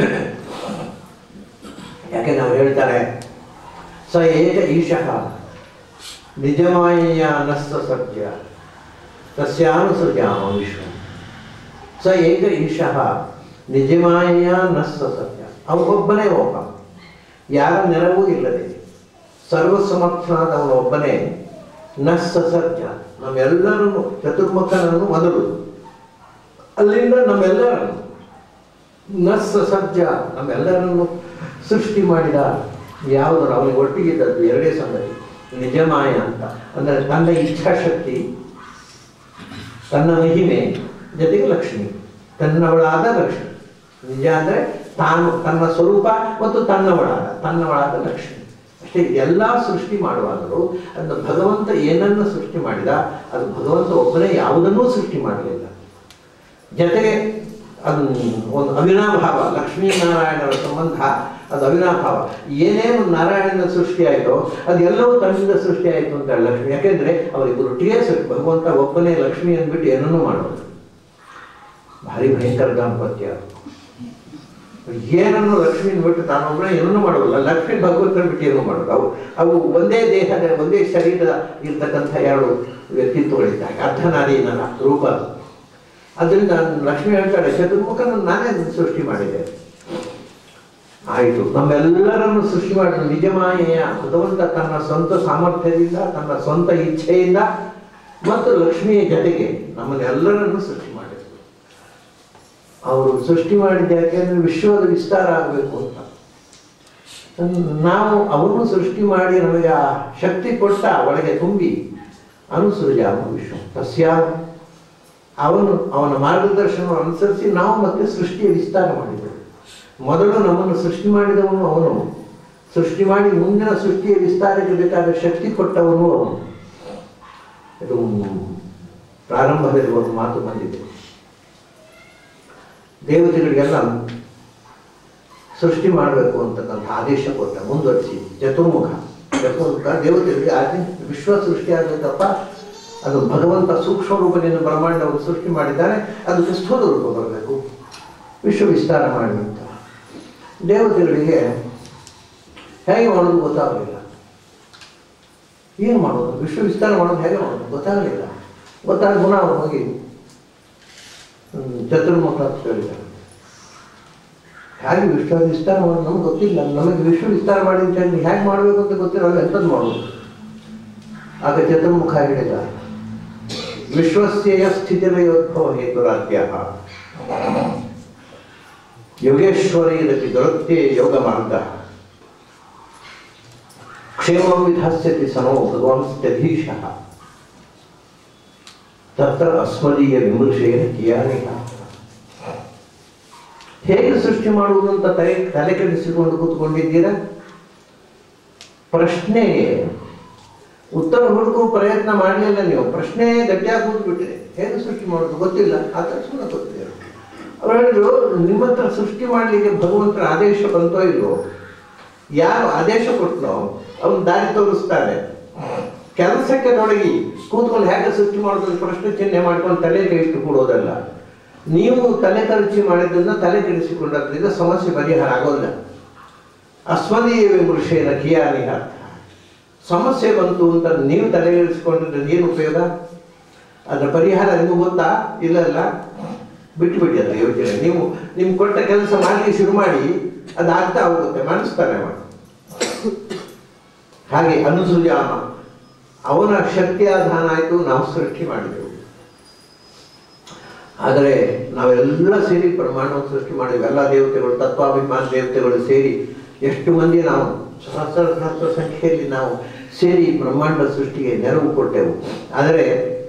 ಯಾಕೆ ನಾವು ಹೇಳ್ತಾರೆ ಸ ಏಕ ಈಶಃ ನಿಜಮಾಯ ನಸ್ಸ ಸತ್ಯ ತಸ್ಯಾನುಸೃಜಾಮ ವಿಶ್ವ ಸ ಏಕ ಈಶಃ ನಿಜಮಾಯ ನಸ್ಸ ಸತ್ಯ ಅವನೊಬ್ಬನೇ ಒಬ್ಬ ಯಾರ ನೆರವೂ ಇಲ್ಲದೆ ಸರ್ವಸಮರ್ಥನಾದವನು ಒಬ್ಬನೇ ನಸ್ಸ ಸತ್ಯ ನಮ್ಮೆಲ್ಲರನ್ನು ಚತುರ್ಮುಖನನ್ನು ಮೊದಲು ಅಲ್ಲಿಂದ ನಮ್ಮೆಲ್ಲರನ್ನು ನಸ್ಸ ಸಜ್ಜ ನಮ್ಮೆಲ್ಲರನ್ನು ಸೃಷ್ಟಿ ಮಾಡಿದ ಯಾವುದನ್ನು ಅವನಿಗೆ ಒಟ್ಟಿಗಿದ್ದದ್ದು ಎರಡೇ ಸಂಗತಿ ನಿಜಮಾಯ ಅಂತ ಅಂದರೆ ತನ್ನ ಇಚ್ಛಾಶಕ್ತಿ ತನ್ನ ಮಹಿಮೆ ಜೊತೆಗೆ ಲಕ್ಷ್ಮಿ ತನ್ನವಳಾದ ಲಕ್ಷ್ಮಿ ನಿಜ ಅಂದರೆ ತಾನು ತನ್ನ ಸ್ವರೂಪ ಮತ್ತು ತನ್ನವಳಾದ ತನ್ನವಳಾದ ಲಕ್ಷ್ಮಿ ಅಷ್ಟೇ ಎಲ್ಲ ಸೃಷ್ಟಿ ಮಾಡುವಾಗಲೂ ಅದನ್ನು ಭಗವಂತ ಏನನ್ನು ಸೃಷ್ಟಿ ಮಾಡಿದ ಅದು ಭಗವಂತ ಒಬ್ಬನೇ ಯಾವುದನ್ನೂ ಸೃಷ್ಟಿ ಮಾಡಲಿಲ್ಲ ಜೊತೆಗೆ ಅದು ಒಂದು ಅವಿನಾಭಾವ ಲಕ್ಷ್ಮೀನಾರಾಯಣರ ಸಂಬಂಧ ಅದು ಅವಿನಾಭಾವ ಏನೇನು ನಾರಾಯಣನ ಸೃಷ್ಟಿ ಆಯಿತೋ ಅದೆಲ್ಲವೂ ತನ್ನಿಂದ ಸೃಷ್ಟಿ ಆಯಿತು ಅಂತ ಹೇಳಿ ಲಕ್ಷ್ಮಿ ಯಾಕೆಂದ್ರೆ ಅವರಿಬ್ಬರೊಟ್ಟಿಗೆ ಸೃಷ್ಟಿ ಭಗವಂತ ಒಬ್ಬನೇ ಲಕ್ಷ್ಮಿ ಅಂದ್ಬಿಟ್ಟು ಏನನ್ನೂ ಮಾಡೋದು ಭಾರಿ ಭಯಂಕರ ದಾಂಪತ್ಯ ಏನನ್ನು ಲಕ್ಷ್ಮಿನ ಬಿಟ್ಟು ತಾನೊಬ್ಬನೇ ಏನನ್ನೂ ಮಾಡೋದಿಲ್ಲ ಲಕ್ಷ್ಮಿ ಭಗವಂತನ ಬಿಟ್ಟು ಏನೂ ಮಾಡೋದು ಅವು ಅವು ಒಂದೇ ದೇಹದ ಒಂದೇ ಶರೀರದ ಇರ್ತಕ್ಕಂಥ ಎರಡು ವ್ಯಕ್ತಿತ್ವಗಳಿದ್ದಾಗ ಅರ್ಧನಾರೀನರ ರೂಪ ಅದರಿಂದ ಲಕ್ಷ್ಮಿ ಹೇಳ್ತಾಳೆ ಚತುರ್ಮುಖನ ನಾನೇ ಸೃಷ್ಟಿ ಮಾಡಿದೆ ಆಯಿತು ನಮ್ಮೆಲ್ಲರನ್ನು ಸೃಷ್ಟಿ ಮಾಡಿದ ನಿಜಮಾಯೆಯ ಭಗವಂತ ತನ್ನ ಸ್ವಂತ ಸಾಮರ್ಥ್ಯದಿಂದ ತನ್ನ ಸ್ವಂತ ಇಚ್ಛೆಯಿಂದ ಮತ್ತು ಲಕ್ಷ್ಮಿಯ ಜೊತೆಗೆ ನಮ್ಮನ್ನೆಲ್ಲರನ್ನು ಸೃಷ್ಟಿ ಮಾಡಿದರು ಅವರು ಸೃಷ್ಟಿ ಮಾಡಿದ ಯಾಕೆಂದ್ರೆ ವಿಶ್ವದ ವಿಸ್ತಾರ ಆಗಬೇಕು ಅಂತ ನಾವು ಅವನು ಸೃಷ್ಟಿ ಮಾಡಿ ನಮಗೆ ಆ ಶಕ್ತಿ ಕೊಟ್ಟ ಒಳಗೆ ತುಂಬಿ ಅನುಸೃಜಾಮ ವಿಶ್ವ ತಸ್ಯಾ ಅವನು ಅವನ ಮಾರ್ಗದರ್ಶನ ಅನುಸರಿಸಿ ನಾವು ಮತ್ತೆ ಸೃಷ್ಟಿಯ ವಿಸ್ತಾರ ಮಾಡಿದೆವು ಮೊದಲು ನಮ್ಮನ್ನು ಸೃಷ್ಟಿ ಮಾಡಿದವನು ಅವನು ಸೃಷ್ಟಿ ಮಾಡಿ ಮುಂದಿನ ಸೃಷ್ಟಿಯ ವಿಸ್ತಾರಕ್ಕೆ ಬೇಕಾದ ಶಕ್ತಿ ಕೊಟ್ಟವನು ಅವನು ಇದು ಪ್ರಾರಂಭದಲ್ಲಿ ಒಂದು ಮಾತು ಬಂದಿದೆ ದೇವತೆಗಳಿಗೆಲ್ಲ ಸೃಷ್ಟಿ ಮಾಡಬೇಕು ಅಂತಕ್ಕಂಥ ಆದೇಶ ಕೊಟ್ಟ ಮುಂದುವರಿಸಿ ಚತುರ್ಮುಖ ಚತುರ್ಮುಖ ದೇವತೆಗಳಿಗೆ ಆದಿ ವಿಶ್ವ ಸೃಷ್ಟಿ ಆಗಬೇಕಪ್ಪ ಅದು ಭಗವಂತ ಸೂಕ್ಷ್ಮ ರೂಪದಿಂದ ಬ್ರಹ್ಮಾಂಡವನ್ನು ಸೃಷ್ಟಿ ಮಾಡಿದ್ದಾನೆ ಅದಕ್ಕೆ ಸ್ಥೂಲ ರೂಪ ಬರಬೇಕು ವಿಶ್ವ ವಿಸ್ತಾರ ಮಾಡಿ ಅಂತ ದೇವತೆಗಳಿಗೆ ಹೇಗೆ ಮಾಡೋದು ಗೊತ್ತಾಗಲಿಲ್ಲ ಏನು ಮಾಡೋದು ವಿಶ್ವ ವಿಸ್ತಾರ ಮಾಡೋದು ಹೇಗೆ ಮಾಡೋದು ಗೊತ್ತಾಗಲಿಲ್ಲ ಗೊತ್ತಾಗ ಪುನಃ ಅವ್ರು ಹೋಗಿ ಹ್ಮ್, ಚತುರ್ಮುಖ ಅಂತ ಹೇಳಿದ್ದಾರೆ ಹೇಗೆ ವಿಶ್ವ ವಿಸ್ತಾರ ಮಾಡೋದು ನಮ್ಗೆ ಗೊತ್ತಿಲ್ಲ ನಮಗೆ ವಿಶ್ವ ವಿಸ್ತಾರ ಮಾಡಿ ಅಂತ ಹೇಳಿ ಹೇಗೆ ಮಾಡಬೇಕು ಅಂತ ಗೊತ್ತಿಲ್ಲ ಎಂಥದ್ದು ಮಾಡೋದು ಆಗ ಚತುರ್ಮುಖ ಹೇಳಿದ ವಿಶ್ವಸ್ಯ ಸ್ಥಿತಿರಯೋದ್ಭವ ಹೇತುರಾಧ್ಯ ಯೋಗೇಶ್ವರೈರಪಿ ದುರತ್ಯೆ ಯೋಗ ಮಾರ್ಗ ಕ್ಷೇಮಂ ವಿಧಾಸ್ಯತಿ ಸನೋ ಭಗವಂತ್ಯಧೀಶಃ ತತ್ರ ಅಸ್ಮದೀಯ ವಿಮರ್ಶೆಯ ಕಿಯಾನಿ ಹೇಗೆ ಸೃಷ್ಟಿ ಮಾಡುವುದು ಅಂತ ತಲೆ ತಲೆ ಕೆಡಿಸಿಕೊಂಡು ಕೂತ್ಕೊಂಡಿದ್ದೀರಾ ಪ್ರಶ್ನೆಗೆ ಉತ್ತರ ಹುಡುಕುವ ಪ್ರಯತ್ನ ಮಾಡಲಿಲ್ಲ ನೀವು ಪ್ರಶ್ನೆ ಗಟ್ಟಿಯಾಗಿ ಕೂತ್ಬಿಟ್ರೆ ಹೇಗೆ ಸೃಷ್ಟಿ ಮಾಡೋದು ಗೊತ್ತಿಲ್ಲ ಆ ತಕ್ಷಣ ಗೊತ್ತಿಲ್ಲ ಅವ್ರು ಹೇಳಿದ್ರು ನಿಮ್ಮ ಹತ್ರ ಸೃಷ್ಟಿ ಮಾಡಲಿಕ್ಕೆ ಭಗವಂತನ ಆದೇಶ ಬಂತೋ ಇಲ್ವೋ ಯಾರು ಆದೇಶ ಕೊಟ್ಟನೋ ಅವನು ದಾರಿ ತೋರಿಸ್ತಾನೆ ಕೆಲಸಕ್ಕೆ ತೊಡಗಿ ಕೂತ್ಕೊಂಡು ಹೇಗೆ ಸೃಷ್ಟಿ ಮಾಡೋದು ಅಂತ ಪ್ರಶ್ನೆ ಚಿಹ್ನೆ ಮಾಡ್ಕೊಂಡು ತಲೆ ಕೈ ಇಟ್ಟು ಕೊಡೋದಲ್ಲ ನೀವು ತಲೆ ಖರ್ಚಿ ಮಾಡಿದ್ದನ್ನ ತಲೆ ಕೆಡಿಸಿಕೊಂಡದ್ರಿಂದ ಸಮಸ್ಯೆ ಪರಿಹಾರ ಆಗೋಲ್ಲ ಅಸ್ಮದೀಯ ವಿಮರ್ಶೆನ ಕಿಯಾನಿಹ ಸಮಸ್ಯೆ ಬಂತು ಅಂತ ನೀವು ತಲೆಗೆಡಿಸ್ಕೊಂಡಿದ್ರೆ ಏನು ಉಪಯೋಗ ಅದರ ಪರಿಹಾರ ನಿಮಗೆ ಗೊತ್ತಾ ಇಲ್ಲ ಇಲ್ಲ ಬಿಟ್ಟು ಬಿಡಿ ಅದರ ಯೋಚನೆ ನೀವು ನಿಮ್ಗೆ ಕೊಟ್ಟ ಕೆಲಸ ಮಾಡಲಿಕ್ಕೆ ಶುರು ಮಾಡಿ ಅದು ಆಗ್ತಾ ಹೋಗುತ್ತೆ ಮನಸ್ತಾನೆ ಮಾಡಿ ಹಾಗೆ ಅನುಸೂಯಾಮ ಅವನ ಶಕ್ತಿಯಾಧಾನ ಆಯಿತು ನಾವು ಸೃಷ್ಟಿ ಮಾಡಿದೆವು ಆದರೆ ನಾವೆಲ್ಲ ಸೇರಿ ಪ್ರಮಾಣವನ್ನು ಸೃಷ್ಟಿ ಮಾಡಿದ್ವಿ ಎಲ್ಲ ದೇವತೆಗಳು ತತ್ವಾಭಿಮಾನ ದೇವತೆಗಳು ಸೇರಿ ಎಷ್ಟು ಮಂದಿ ನಾವು ಸಹಸ್ರ ಸಹಸ್ರ ಸಂಖ್ಯೆಯಲ್ಲಿ ನಾವು ಸೇರಿ ಬ್ರಹ್ಮಾಂಡ ಸೃಷ್ಟಿಗೆ ನೆರವು ಕೊಟ್ಟೆವು ಆದರೆ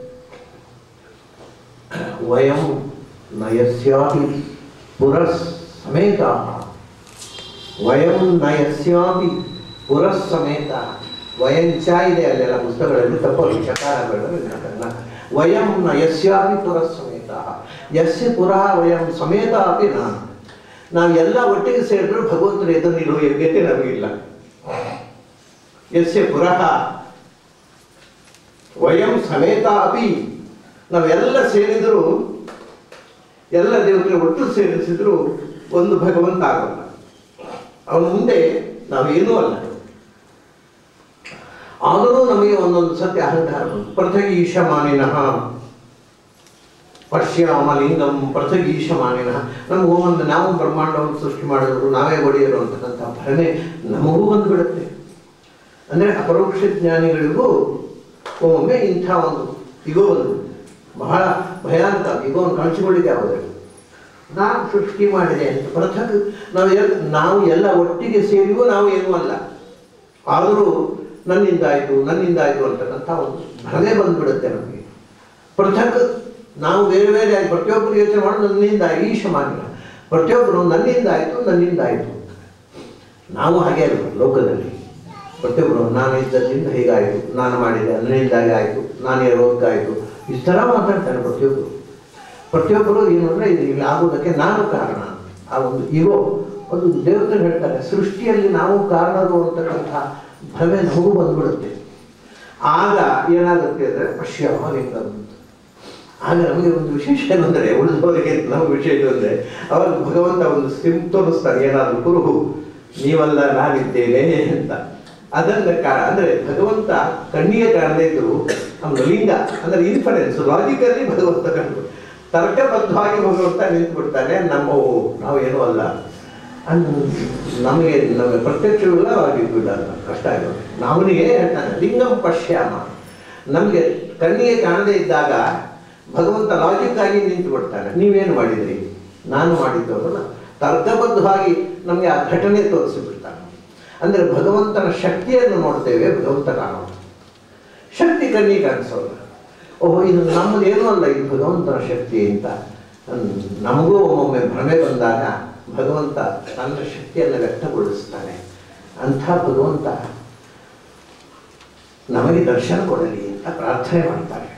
ವಯಂ ನಯಸ್ಯಾಪಿ ಪುರಸ್ ಸಮೇತ ವಯಂ ನಯಸ್ಯಾಪಿ ಪುರಸ್ ಸಮೇತ ವಯಂಚ ಇದೆ ಅಲ್ಲೆಲ್ಲ ಪುಸ್ತಕಗಳಲ್ಲಿ ತಪ್ಪಲ್ಲಿ ಚಕಾರಗಳು ವಯಂ ನ ಯಸ್ಯಾಪಿ ಪುರಸ್ ಸಮೇತ ಯಸ್ಯ ಪುರಃ ವಯಂ ಸಮೇತ ಅಪಿ ನಾನು ನಾವು ಎಲ್ಲ ಒಟ್ಟಿಗೆ ಸೇರಿದ್ರು ಭಗವಂತನ ಎದುರು ನಿಲ್ಲುವ ಯೋಗ್ಯತೆ ನಮಗಿಲ್ಲ ಯಸ್ಯ ಪುರಃ ವಯಂ ಸಮೇತ ಅಪಿ ನಾವೆಲ್ಲ ಸೇರಿದ್ರು ಎಲ್ಲ ದೇವತೆ ಒಟ್ಟು ಸೇರಿಸಿದ್ರು ಒಂದು ಭಗವಂತ ಆಗಲ್ಲ ಅವನ ಮುಂದೆ ನಾವೇನೂ ಅಲ್ಲ ಆದರೂ ನಮಗೆ ಒಂದೊಂದು ಸತ್ಯ ಅಹಂಕಾರ ಬಂತು ಪೃಥಗೀಶಮಾನಿನಃ ಪಶ್ಯಾಮ ಲಿಂಗಂ ಪೃಥಗೀಶಮಾನಿನಃ ನಮಗೂ ಒಂದು ನಾವು ಬ್ರಹ್ಮಾಂಡವನ್ನು ಸೃಷ್ಟಿ ಮಾಡಿದ್ರು ನಾವೇ ಒಡೆಯರು ಅಂತಕ್ಕಂಥ ಭ್ರಮೆ ನಮಗೂ ಬಂದುಬಿಡುತ್ತೆ ಅಂದರೆ ಅಪರೋಕ್ಷ ಜ್ಞಾನಿಗಳಿಗೂ ಒಮ್ಮೊಮ್ಮೆ ಇಂಥ ಒಂದು ಇಗೋ ಒಂದು ಬಹಳ ಭಯಾನಕ ಇಗೋವನ್ನು ಕಾಣಿಸಿಕೊಳ್ಳಿಕ್ಕೆ ಆಗೋದಿಲ್ಲ ನಾನು ಸೃಷ್ಟಿ ಮಾಡಿದೆ ಅಂತ ಪೃಥಕ್ ನಾವು ಎಲ್ ನಾವು ಎಲ್ಲ ಒಟ್ಟಿಗೆ ಸೇರಿಯೂ ನಾವು ಏನೂ ಅಲ್ಲ ಆದರೂ ನನ್ನಿಂದಾಯಿತು ನನ್ನಿಂದಾಯಿತು ಅಂತಕ್ಕಂಥ ಒಂದು ಭ್ರಮೆ ಬಂದ್ಬಿಡುತ್ತೆ ನಮಗೆ ಪೃಥಕ್ ನಾವು ಬೇರೆ ಬೇರೆ ಆಗಿ ಪ್ರತಿಯೊಬ್ಬರು ಯೋಚನೆ ಮಾಡೋದು ನನ್ನಿಂದ ಈಶ ಮಾನ್ಯ ಪ್ರತಿಯೊಬ್ಬರು ನನ್ನಿಂದ ಆಯಿತು ನನ್ನಿಂದ ಆಯಿತು ನಾವು ಹಾಗೆ ಅಲ್ಲ ಲೋಕದಲ್ಲಿ ಪ್ರತಿಯೊಬ್ಬರು ನಾನು ಇದ್ದದ್ರಿಂದ ಹೀಗಾಯಿತು ನಾನು ಮಾಡಿದೆ ನನ್ನಿಂದಾಗಿ ಆಯಿತು ನಾನೇ ರೋಗಕ್ಕಾಯಿತು ಈ ಥರ ಮಾತಾಡ್ತಾರೆ ಪ್ರತಿಯೊಬ್ಬರು ಪ್ರತಿಯೊಬ್ಬರು ಏನು ಅಂದರೆ ಇದು ಇಲ್ಲಿ ಆಗೋದಕ್ಕೆ ನಾನು ಕಾರಣ ಆ ಒಂದು ಇರೋ ಒಂದು ದೇವತೆ ಹೇಳ್ತಾರೆ ಸೃಷ್ಟಿಯಲ್ಲಿ ನಾವು ಕಾರಣರು ಅಂತಕ್ಕಂಥ ಭ್ರಮೆ ನಮಗೂ ಬಂದ್ಬಿಡುತ್ತೆ ಆಗ ಏನಾಗುತ್ತೆ ಅಂದರೆ ಪಶ್ಯಮಾಲಿಂಗ ಅಂತ ಆಗ ನಮಗೆ ಒಂದು ವಿಶೇಷ ಏನಂದರೆ ಉಳಿದವರಿಗೆ ನಮಗೆ ವಿಶೇಷ ಅಂದರೆ ಅವಾಗ ಭಗವಂತ ಒಂದು ಸ್ಕಿಮ್ ತೋರಿಸ್ತಾರೆ ಏನಾದರೂ ಕುರುಹು ನೀವಲ್ಲ ನಾನಿದ್ದೇನೆ ಅಂತ ಅದನ್ನ ಕಾ ಅಂದರೆ ಭಗವಂತ ಕಣ್ಣಿಗೆ ಕಾಣದೇ ಇದ್ರು ಅವನ ಲಿಂಗ ಅಂದರೆ ಇನ್ಫರೆನ್ಸ್ ಲಾಜಿಕಲ್ಲಿ ಭಗವಂತ ಕಂಡು ತರ್ಕಬದ್ಧವಾಗಿ ಭಗವಂತ ನಿಂತ್ಬಿಡ್ತಾನೆ ನಮ್ಮ ಓ, ನಾವು ಏನೂ ಅಲ್ಲ ಅಂದ್ ನಮಗೆ ನಮಗೆ ಪ್ರತ್ಯಕ್ಷವಿಲ್ಲ ಆಗಿದ್ದಿಲ್ಲ ಅಂತ ಕಷ್ಟ ಆಗೋದು ಅವನಿಗೆ ಹೇಳ್ತಾನೆ ಲಿಂಗಂ ಪಶ್ಯಾಮ ನಮಗೆ ಕಣ್ಣಿಗೆ ಕಾಣದೇ ಇದ್ದಾಗ ಭಗವಂತ ಲಾಜಿಕ್ ಆಗಿ ನಿಂತು ಬಿಡ್ತಾನೆ ನೀವೇನು ಮಾಡಿದ್ರಿ ನಾನು ಮಾಡಿದ್ದವರನ್ನ ತರ್ಕಬದ್ಧವಾಗಿ ನಮಗೆ ಆ ಘಟನೆ ತೋರಿಸಿಬಿಡ್ತಾನೆ ಅಂದರೆ ಭಗವಂತನ ಶಕ್ತಿಯನ್ನು ನೋಡ್ತೇವೆ ಭಗವಂತ ಕಾಣೋದು ಶಕ್ತಿ ಕಣ್ಣಿಗೆ ಕಾಣಿಸೋಲ್ಲ ಓಹೋ ಇದು ನಮ್ಮದೇನೂ ಅಲ್ಲ ಇದು ಭಗವಂತನ ಶಕ್ತಿ ಅಂತ ಹ್ಮ್, ನಮಗೂ ಒಮ್ಮೊಮ್ಮೆ ಭ್ರಮೆ ಬಂದಾಗ ಭಗವಂತ ತನ್ನ ಶಕ್ತಿಯನ್ನು ವ್ಯಕ್ತಗೊಳಿಸ್ತಾನೆ ಅಂಥ ಭಗವಂತ ನಮಗೆ ದರ್ಶನ ಕೊಡಲಿ ಅಂತ ಪ್ರಾರ್ಥನೆ ಮಾಡ್ತಾರೆ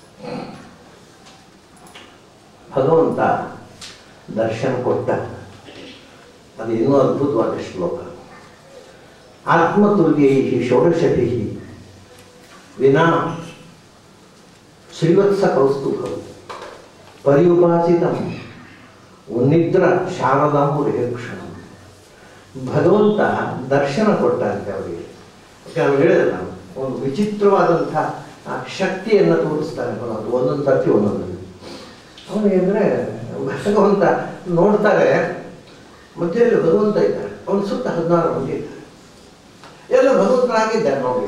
ಭಗವಂತ ದರ್ಶನ ಕೊಟ್ಟ ಅದು ಇನ್ನೂ ಅದ್ಭುತವಾದ ಶ್ಲೋಕ ಆತ್ಮತುಲ್ಯೈ ಷೋಡಶಭಿ ವಿನಾ ಶ್ರೀವತ್ಸ ಕೌಸ್ತುಭಂ ಪರ್ಯುಪಾಸಿತಂ ಉನ್ನಿದ್ರ ಶಾರದಾಂಬುರೇಕ್ಷಣ ಭಗವಂತ ದರ್ಶನ ಕೊಟ್ಟಂತೆ ಅವರಿಗೆ ನಾವು ಹೇಳಿದೆ ನಾವು ಒಂದು ವಿಚಿತ್ರವಾದಂಥ ಆ ಶಕ್ತಿಯನ್ನು ತೋರಿಸ್ತಾನೆ ಭಗವಂತ ಒಂದೊಂದು ಸರ್ತಿ ಒಂದೊಂದು ಅವನಿಗೆ ಅಂದರೆ ಭಗವಂತ ನೋಡ್ತಾರೆ ಮಧ್ಯದಲ್ಲಿ ಭಗವಂತ ಇದ್ದಾರೆ ಅವನ ಸುತ್ತ ಹದಿನಾರು ಮಂದಿ ಇದ್ದಾರೆ ಎಲ್ಲ ಭಗವಂತನಾಗಿದ್ದಾರೆ ನೋಡಿ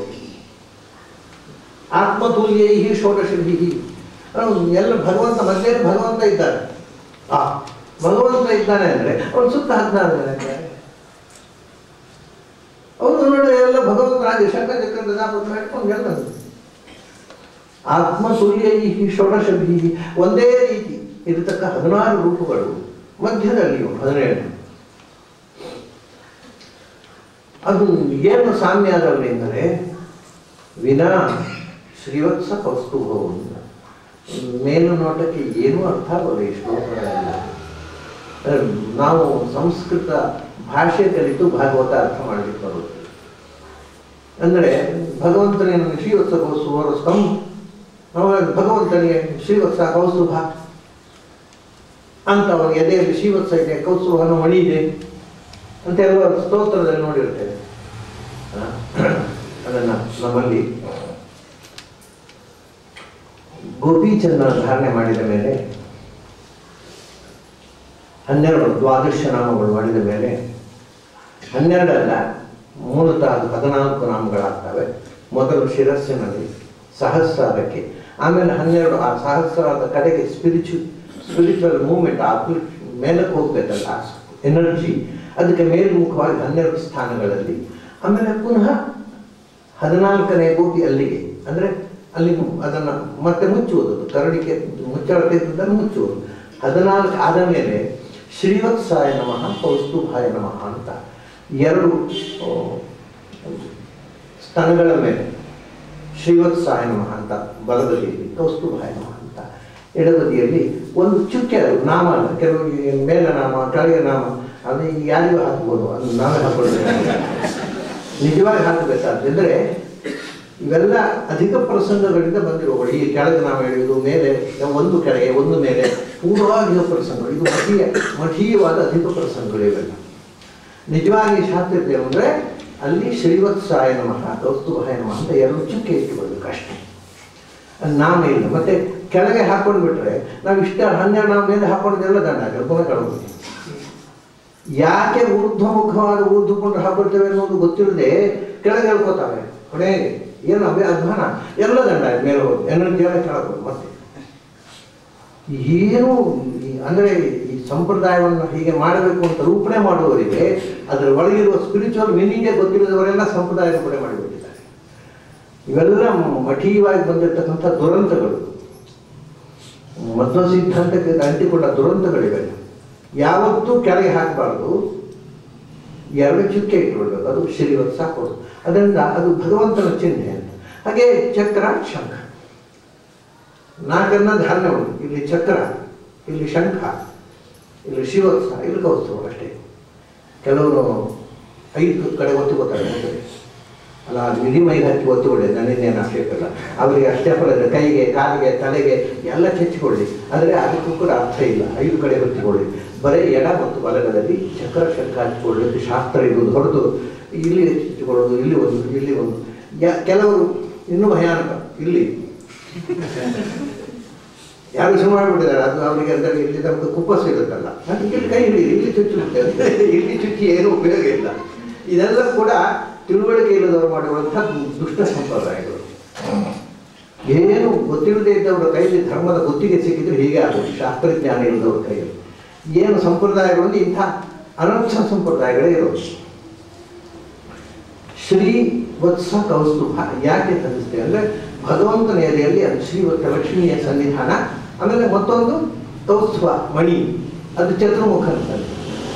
ಆತ್ಮತುಲ್ಯೈ ಷೋಡಶಭಿ ಎಲ್ಲ ಭಗವಂತ ಮಧ್ಯದಲ್ಲಿ ಭಗವಂತ ಇದ್ದಾರೆ ಆ ಭಗವಂತ ಇದ್ದಾನೆ ಅಂದರೆ ಅವನ ಸುತ್ತ ಹದಿನಾರು ಜನ ಇದ್ದಾರೆ ಅವರು ನೋಡಿ ಎಲ್ಲ ಭಗವಂತನಾಗಿ ಶಂಕರ ಚಕ್ರ ಗದಾಪುರ ಮಾಡ್ಕೊಂಡು ಎಲ್ಲ ಆತ್ಮತುಲ್ಯೈ ಷೋಡಶಭಿ ಒಂದೇ ರೀತಿ ಇರತಕ್ಕ ಹದಿನಾರು ರೂಪಗಳು ಮಧ್ಯದಲ್ಲಿಯೂ ಹದಿನೇಳು ಅದು ಏನು ಸಾಮ್ಯ ಅದರಲ್ಲಿ ಎಂದರೆ ವಿನಾ ಶ್ರೀವತ್ಸ ಕೌಸ್ತುಭವು ಅಂತ ಮೇಲು ನೋಟಕ್ಕೆ ಏನೂ ಅರ್ಥ ಆಗೋಲ್ಲ ಈ ಶ್ಲೋಕಗಳೆಲ್ಲ ಅಹ್, ನಾವು ಸಂಸ್ಕೃತ ಭಾಷೆ ಕಲಿತು ಭಾಗವತ ಅರ್ಥ ಮಾಡಲಿಕ್ಕೆ ಬರುತ್ತೆ ಅಂದರೆ ಭಗವಂತನೇನು ಶ್ರೀವತ್ಸ ಕೌಸ್ತುಭ ಸ್ತಂ ನಾವು ಭಗವಂತನಿಗೆ ಶ್ರೀವತ್ಸ ಕೌಸ್ತುಭ ಅಂತ ಅವನ ಎದೆಯಲ್ಲಿ ಶ್ರೀವತ್ಸ ಇದೆ ಕೌಸ್ತುಭನ ಮಣಿ ಇದೆ ಅಂತ ಎಲ್ಲ ಸ್ತೋತ್ರದಲ್ಲಿ ನೋಡಿರ್ತೇವೆ ಆ, ಅದನ್ನ ನಮ್ಮಲ್ಲಿ ಗೋಪೀಚಂದ್ರ ಧಾರಣೆ ಮಾಡಿದ ಮೇಲೆ ಹನ್ನೆರಡು ದ್ವಾದಶ ನಾಮಗಳು ಮಾಡಿದ ಮೇಲೆ ಹನ್ನೆರಡಲ್ಲ ಮೂಲತಃ ಅದು ಹದಿನಾಲ್ಕು ನಾಮಗಳಾಗ್ತವೆ ಮೊದಲು ಶಿರಸ್ಸಿನಲ್ಲಿ ಸಹಸ್ರಾರಕ್ಕೆ ಆಮೇಲೆ ಹನ್ನೆರಡು ಆ ಸಹಸ್ರಾರದ ಕಡೆಗೆ ಸ್ಪಿರಿಚು ಸ್ಪಿರಿಚುವಲ್ ಮೂವ್ಮೆಂಟ್ ಆ ಮೇಲಕ್ಕೆ ಹೋಗ್ಬೇಕಲ್ಲ ಎನರ್ಜಿ ಅದಕ್ಕೆ ಮೇಲ್ಮುಖವಾಗಿ ಹನ್ನೆರಡು ಸ್ಥಾನಗಳಲ್ಲಿ ಆಮೇಲೆ ಪುನಃ ಹದಿನಾಲ್ಕನೇ ಗೋಪಿ ಅಲ್ಲಿಗೆ ಅಂದರೆ ಅಲ್ಲಿ ಅದನ್ನು ಮತ್ತೆ ಮುಚ್ಚುವುದು ಕರಡಿಕೆ ಮುಚ್ಚಳ ತೆಗೆದನ್ನು ಮುಚ್ಚುವುದು ಹದಿನಾಲ್ಕು ಆದ ಮೇಲೆ ಶ್ರೀವತ್ಸಾಯ ನಮಃ ಕೌಸ್ತುಭಾಯ ನಮಃ ಅಂತ ಎರಡು ಆ, ಸ್ತನಗಳ ಮೇಲೆ ಶ್ರೀವತ್ಸಾಯ ನಮಃ ಅಂತ ಬಲಬದಿಯಲ್ಲಿ ಕೌಸ್ತುಭಾಯ ನಮಃ ಅಂತ ಎಡಬದಿಯಲ್ಲಿ ಒಂದು ಚುಕ್ಕೆ ಅದು ನಾಮ ಅಲ್ಲ ಕೆಲವರಿಗೆ ಮೇಲ ನಾಮ ಕೆಳಗೆ ನಾಮ ಅದು ಯಾರಿಗೂ ಹಾಕ್ಬೋದು ಅದು ನಾವೇ ಹಾಕೊಳ್ಬೇಕು ನಿಜವಾಗಿ ಹಾಕಬೇಕಾದ್ರೆ ಇವೆಲ್ಲ ಅಧಿಕ ಪ್ರಸಂಗಗಳಿಂದ ಬಂದಿರುವ ಈ ಕೆಳಗೆ ನಾವು ಹೇಳಿದ್ದು ಮೇಲೆ ಒಂದು ಕೆಳಗೆ ಒಂದು ಮೇಲೆ ಪೂರ್ವಾಧಿಕ ಪ್ರಸಂಗಗಳು ಇದು ಮಠೀಯ ಮಠೀಯವಾದ ಅಧಿಕ ಪ್ರಸಂಗಗಳು ಇವೆಲ್ಲ ನಿಜವಾಗಿ ಶಾಸ್ತ್ರಜ್ಞ ಅಂದರೆ ಅಲ್ಲಿ ಶ್ರೀವತ್ಸಾಯ ನಮಃ ಕೌಸ್ತುಭಾಯ ನಮಃ ಅಂತ ಎರಡು ಚುಕ್ಕೆ ಇಟ್ಕೊಳ್ಬೇಕು ಅಷ್ಟೇ ಅದು ನಾಮ ಇಲ್ಲ ಮತ್ತೆ ಕೆಳಗೆ ಹಾಕೊಂಡು ಬಿಟ್ರೆ ನಾವು ಇಷ್ಟ ಹನ್ನೆರಡು ನಾಮ ಮೇಲೆ ಹಾಕೊಂಡಿದ್ದೆಲ್ಲ ದಂಡ ಹಾಕಿ ಪುನಃ ಕಳ್ಬೋದು ಯಾಕೆ ಊರ್ಧ್ವಮುಖವಾದ ಊರ್ಧ್ವಕೊಂಡು ಹಾಕೊಳ್ತೇವೆ ಅನ್ನೋದು ಗೊತ್ತಿಲ್ಲದೆ ಕೆಳಗೆ ಹೇಳ್ಕೋತಾವೆ ಕೊನೆಗೆ ಏನು ಅವೇ ಅಧ್ವಾನ ಎಲ್ಲ ದಂಡ ಆಯ್ತು ಮೇಲೆ ಹೋಗಿ ಎನರ್ಜಿ ಎಲ್ಲ ಕೆಳಗೆ ಮತ್ತೆ ಏನು ಈ- ಅಂದ್ರೆ ಈ ಸಂಪ್ರದಾಯವನ್ನು ಹೀಗೆ ಮಾಡಬೇಕು ಅಂತ ರೂಪಣೆ ಮಾಡುವವರಿಗೆ ಅದರ ಒಳಗಿರುವ ಸ್ಪಿರಿಚುವಲ್ ಮೀನಿಂಗೇ ಗೊತ್ತಿಲ್ಲದವರೆಲ್ಲ ಸಂಪ್ರದಾಯ ರೂಪಣೆ ಮಾಡಿಬಿಟ್ಟಿದ್ದಾರೆ ಇವೆಲ್ಲ ಮಠೀಯವಾಗಿ ಬಂದಿರತಕ್ಕಂಥ ದುರಂತಗಳು ಮಧ್ವ ಸಿದ್ಧಾಂತಕ್ಕೆ ಅಂಟಿಕೊಂಡ ದುರಂತಗಳಿವೆಲ್ಲ ಯಾವತ್ತೂ ಕೆಳಗೆ ಹಾಕಬಾರ್ದು ಎರಡು ಚುಕ್ಕೆ ಇಟ್ಕೊಳ್ಬೇಕು ಅದು ಶ್ರೀವತ್ ಸಾಕು ಅದರಿಂದ ಅದು ಭಗವಂತನ ಚಿಹ್ನೆ ಅಂತ ಹಾಗೆ ಚಕ್ರ ಶಂಖ ನಾಲ್ಕನ್ನ ಧಾರಣೆ ಉಂಟು ಇಲ್ಲಿ ಚಕ್ರ ಇಲ್ಲಿ ಶಂಖ ಇಲ್ಲಿ ಶಿವತ್ಸ ಇಲ್ಲಿ ಕೌಸ್ತವ ಅಷ್ಟೇ ಕೆಲವರು ಐದು ಕಡೆ ಒತ್ತುಕೋತಾರೆ ಮುಂದೆ ಅಲ್ಲ ಅದು ಇಡೀ ಮೈಗೆ ಹಚ್ಚಿ ಒತ್ತುಕೊಳ್ಳಿ ನನ್ನಿಂದೇನು ಆಕ್ಷೇಪಲ್ಲ ಅವರಿಗೆ ಅಷ್ಟೇ ಫಲ ಇದೆ ಕೈಗೆ ಕಾಲಿಗೆ ತಲೆಗೆ ಎಲ್ಲ ಚಚ್ಚಿಕೊಳ್ಳಿ ಆದರೆ ಅದಕ್ಕೂ ಕೂಡ ಅರ್ಥ ಇಲ್ಲ ಐದು ಕಡೆ ಹೊತ್ತಿಕೊಳ್ಳಿ ಬರೀ ಎಡ ಮತ್ತು ಬಲಗದಲ್ಲಿ ಚಕ್ರ ಶಂಖ ಹಚ್ಚಿಕೊಳ್ಳಲಿಕ್ಕೆ ಶಾಸ್ತ್ರ ಇರುವುದು ಹೊರತು ಇಲ್ಲಿ ಹಚ್ಚಿಕೊಳ್ಳೋದು ಇಲ್ಲಿ ಒಂದು ಇಲ್ಲಿ ಒಂದು ಯ ಕೆಲವರು ಇನ್ನೂ ಭಯಾನಕ ಇಲ್ಲಿ ಯಾರು ಶುರು ಮಾಡಿಬಿಟ್ಟಿದ್ದಾರೆ ಅದು ಅವರಿಗೆ ಅಂದರೆ ಇಲ್ಲಿ ನಮ್ಗೆ ಕುಪ್ಪಸ್ ಇರುತ್ತಲ್ಲ ಅದಕ್ಕೆ ಇಲ್ಲಿ ಕೈ ಹಿಡಿಯಿರಿ ಇಲ್ಲಿ ಚುಚ್ಚುತ್ತೆ ಇಲ್ಲಿ ಚುಚ್ಚಿ ಏನೂ ಉಪಯೋಗ ಇಲ್ಲ ಇದೆಲ್ಲ ಕೂಡ ತಿಳುವಳಿಕೆ ಇಲ್ಲದವರು ಮಾಡಿರುವಂಥ ದುಷ್ಟ ಸಂಪ್ರದಾಯಗಳು ಏನು ಗೊತ್ತಿಲ್ಲದೆ ಇದ್ದವರ ಕೈಯಲ್ಲಿ ಧರ್ಮದ ಗುತ್ತಿಗೆ ಸಿಕ್ಕಿದ್ರೆ ಹೀಗೆ ಆಗೋದು ಶಾಸ್ತ್ರಜ್ಞಾನ ಇಲ್ಲದವ್ರ ಕೈಯಲ್ಲಿ ಏನು ಸಂಪ್ರದಾಯಗಳಲ್ಲಿ ಇಂಥ ಅನರ್ಥ ಸಂಪ್ರದಾಯಗಳೇ ಇರೋದು ಶ್ರೀ ವತ್ಸ ಕೌಸ್ತುಭ ಯಾಕೆ ತರಿಸ್ತೇವೆ ಅಂದರೆ ಭಗವಂತನ ಎದೆಯಲ್ಲಿ ಅದು ಶ್ರೀವತ್ಸ ಲಕ್ಷ್ಮಿಯ ಸನ್ನಿಧಾನ ಆಮೇಲೆ ಮತ್ತೊಂದು ಕೌಸ್ತುಭ ಮಣಿ ಅದು ಚತುರ್ಮುಖ ಅಂತಂದು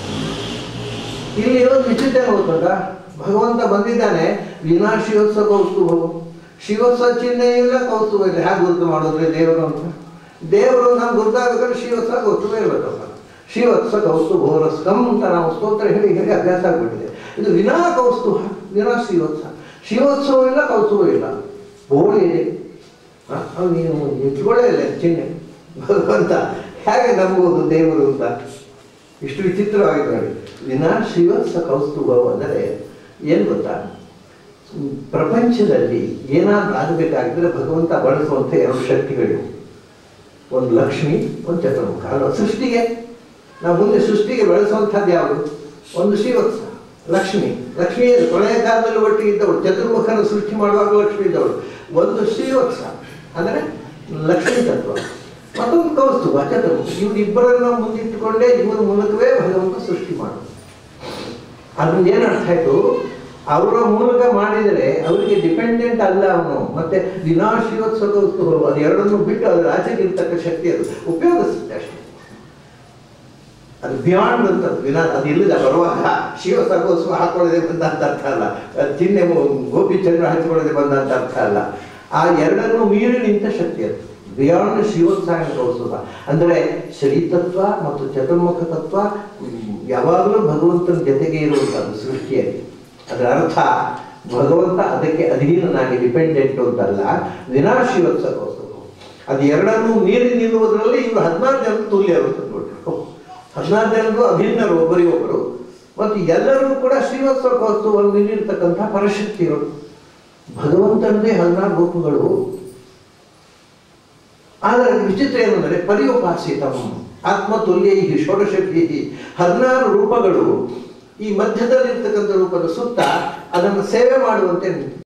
ಇಲ್ಲಿ ಒಂದು ವಿಚಿತ್ರ ಗೊತ್ತುಂಟ ಭಗವಂತ ಬಂದಿದ್ದಾನೆ ವಿನಾ ಶಿವತ್ಸ ಕೌಸ್ತುಭವು ಶಿವತ್ಸ ಚಿಹ್ನೆ ಇಲ್ಲ ಕೌಸ್ತುಭ ಇಲ್ಲ ಹೇಗೆ ಗುರುತು ಮಾಡೋದ್ರೆ ದೇವರು ಅಂತ ದೇವರು ನಮ್ಗೆ ಗುರುತಾಗಬೇಕಾದ್ರೆ ಶಿವತ್ಸ ಕೌಸ್ತುಭ ಇರಬೇಕಪ್ಪ ಶಿವತ್ಸ ಕೌಸ್ತುಭೋರಸ್ಕಂ ಅಂತ ನಾವು ಸ್ತೋತ್ರ ಹೇಳಿ ಹೇಳಿ ಅಭ್ಯಾಸ ಆಗ್ಬಿಟ್ಟಿದೆ ಇದು ವಿನಾ ಕೌಸ್ತುಭ ವಿನಾ ಶಿವತ್ಸ ಶಿವೋತ್ಸವ ಇಲ್ಲ ಕೌಸ್ತುಭ ಇಲ್ಲ ಬೋಳಿ ಇದೆ ಹ? ಅವ್ನು ನೀನು ಇಟ್ಕೊಳ್ಳೇ ಇಲ್ಲ ಚಿಹ್ನೆ ಭಗವಂತ ಹೇಗೆ ನಂಬುವುದು ದೇವರು ಅಂತ ಇಷ್ಟು ವಿಚಿತ್ರವಾಗಿದೆ ನೋಡಿ ವಿನಾ ಶಿವತ್ಸ ಕೌಸ್ತುಭವು ಅಂದರೆ ಏನು ಗೊತ್ತಾ ಹ್ಮ್, ಪ್ರಪಂಚದಲ್ಲಿ ಏನಾದ್ರೂ ಆಗಬೇಕಾಗಿದ್ರೆ ಭಗವಂತ ಬಳಸುವಂಥ ಎರಡು ಶಕ್ತಿಗಳಿವೆ ಒಂದು ಲಕ್ಷ್ಮಿ ಒಂದು ಚತುರ್ಮುಖ ಅಲ್ವಾ ಸೃಷ್ಟಿಗೆ ನಾವು ಮುಂದೆ ಸೃಷ್ಟಿಗೆ ಬೆಳೆಸುವಂಥದ್ದು ಯಾವುದು ಒಂದು ಶ್ರೀವತ್ಸ ಲಕ್ಷ್ಮಿ ಲಕ್ಷ್ಮಿ ಕೊನೆಯ ಕಾಲದಲ್ಲಿ ಒಟ್ಟಿಗೆ ಇದ್ದವಳು ಚತುರ್ಮುಖನ ಸೃಷ್ಟಿ ಮಾಡುವಾಗ ಲಕ್ಷ್ಮಿ ಇದ್ದವಳು ಒಂದು ಶ್ರೀವತ್ಸ ಅಂದರೆ ಲಕ್ಷ್ಮೀ ತತ್ವ ಮತ್ತೊಂದು ಕೌಸ್ತುಭ ಚತುರ್ಮುಖ ಇವರಿಬ್ಬರನ್ನ ಮುಂದಿಟ್ಟುಕೊಂಡೇ ಇವರ ಮೂಲಕವೇ ಭಗವಂತ ಸೃಷ್ಟಿ ಮಾಡೋದು ಅದ್ರಿಂದ ಏನು ಅರ್ಥ ಆಯ್ತು ಅವರ ಮೂಲಕ ಮಾಡಿದರೆ ಅವರಿಗೆ ಡಿಪೆಂಡೆಂಟ್ ಅಲ್ಲ ಅವನು ಮತ್ತೆ ವಿನಾಶೀವತ್ಸವ ಅದು ಎರಡನ್ನು ಬಿಟ್ಟು ಅದರ ಆಚೆಗೆ ಇರ್ತಕ್ಕ ಶಕ್ತಿ ಅದು ಉಪಯೋಗಿಸುತ್ತೆ ಅಷ್ಟೇ ಅದು ಬಿಯಾಂಡ್ ಅಂತ ವಿನಾ ಅದು ಇಲ್ಲದ ಬರುವಾಗ ಶಿವ ಸರ್ಗೋಸ್ವ ಹಾಕೊಳ್ಳದೆ ಬಂದಂತ ಅರ್ಥ ಅಲ್ಲ ಅದು ಚಿಹ್ನೆ ಮು- ಗೋಪಿ ಚಂದ್ರ ಹಚ್ಕೊಳ್ಳದೆ ಬಂದಂತ ಅರ್ಥ ಅಲ್ಲ ಆ ಎರಡನ್ನು ಮೀರಿ ನಿಂತ ಶಕ್ತಿ ಅದು ಬಿಯಾಂಡ್ ಶಿವೋತ್ಸಾಹೋತ್ಸವ ಅಂದರೆ ಶ್ರೀತತ್ವ ಮತ್ತು ಚತುರ್ಮುಖ ತತ್ವ ಹ್ಮ್, ಯಾವಾಗಲೂ ಭಗವಂತನ ಜೊತೆಗೆ ಇರುವಂಥದ್ದು ಸೃಷ್ಟಿಯಲ್ಲಿ ಅದರ ಅರ್ಥ ಭಗವಂತ ಅದಕ್ಕೆ ಅಧೀನನಾಗಿ ಡಿಪೆಂಡೆಂಟ್ ಅಂತಲ್ಲ ವಿನಾಶಿವತ್ಸವೋತ್ಸವ ಅದು ಎರಡನ್ನೂ ಮೀರಿ ನಿಲ್ಲುವುದರಲ್ಲಿ ಇವರು ಹದಿನಾರು ಜನ ತುಲ್ಯ ಅಂತ ನೋಡ್ರಿ ಹದಿನಾರು ಜನರು ಅಭಿನ್ನರು ಒಬ್ಬರಿಗೊಬ್ಬರು ಮತ್ತು ಎಲ್ಲರೂ ಕೂಡ ಶ್ರೀವತ್ಸವೋತ್ಸವವನ್ನು ಮೀರಿರ್ತಕ್ಕಂಥ ಪರಶಕ್ತಿಗಳು ಭಗವಂತನದೇ ಹದಿನಾರು ರೂಪಗಳು ಆದರೆ ವಿಚಿತ್ರ ಏನೆಂದರೆ ಪರಿಯೋಪಾಸಿತಂ ಆತ್ಮತುಲ್ಯ ಈ ಷೋಡಶಕ್ತಿ ಹದಿನಾರು ರೂಪಗಳು ಈ ಮಧ್ಯದಲ್ಲಿರ್ತಕ್ಕಂಥ ರೂಪದ ಸುತ್ತ ಅದನ್ನು ಸೇವೆ ಮಾಡುವಂತೆ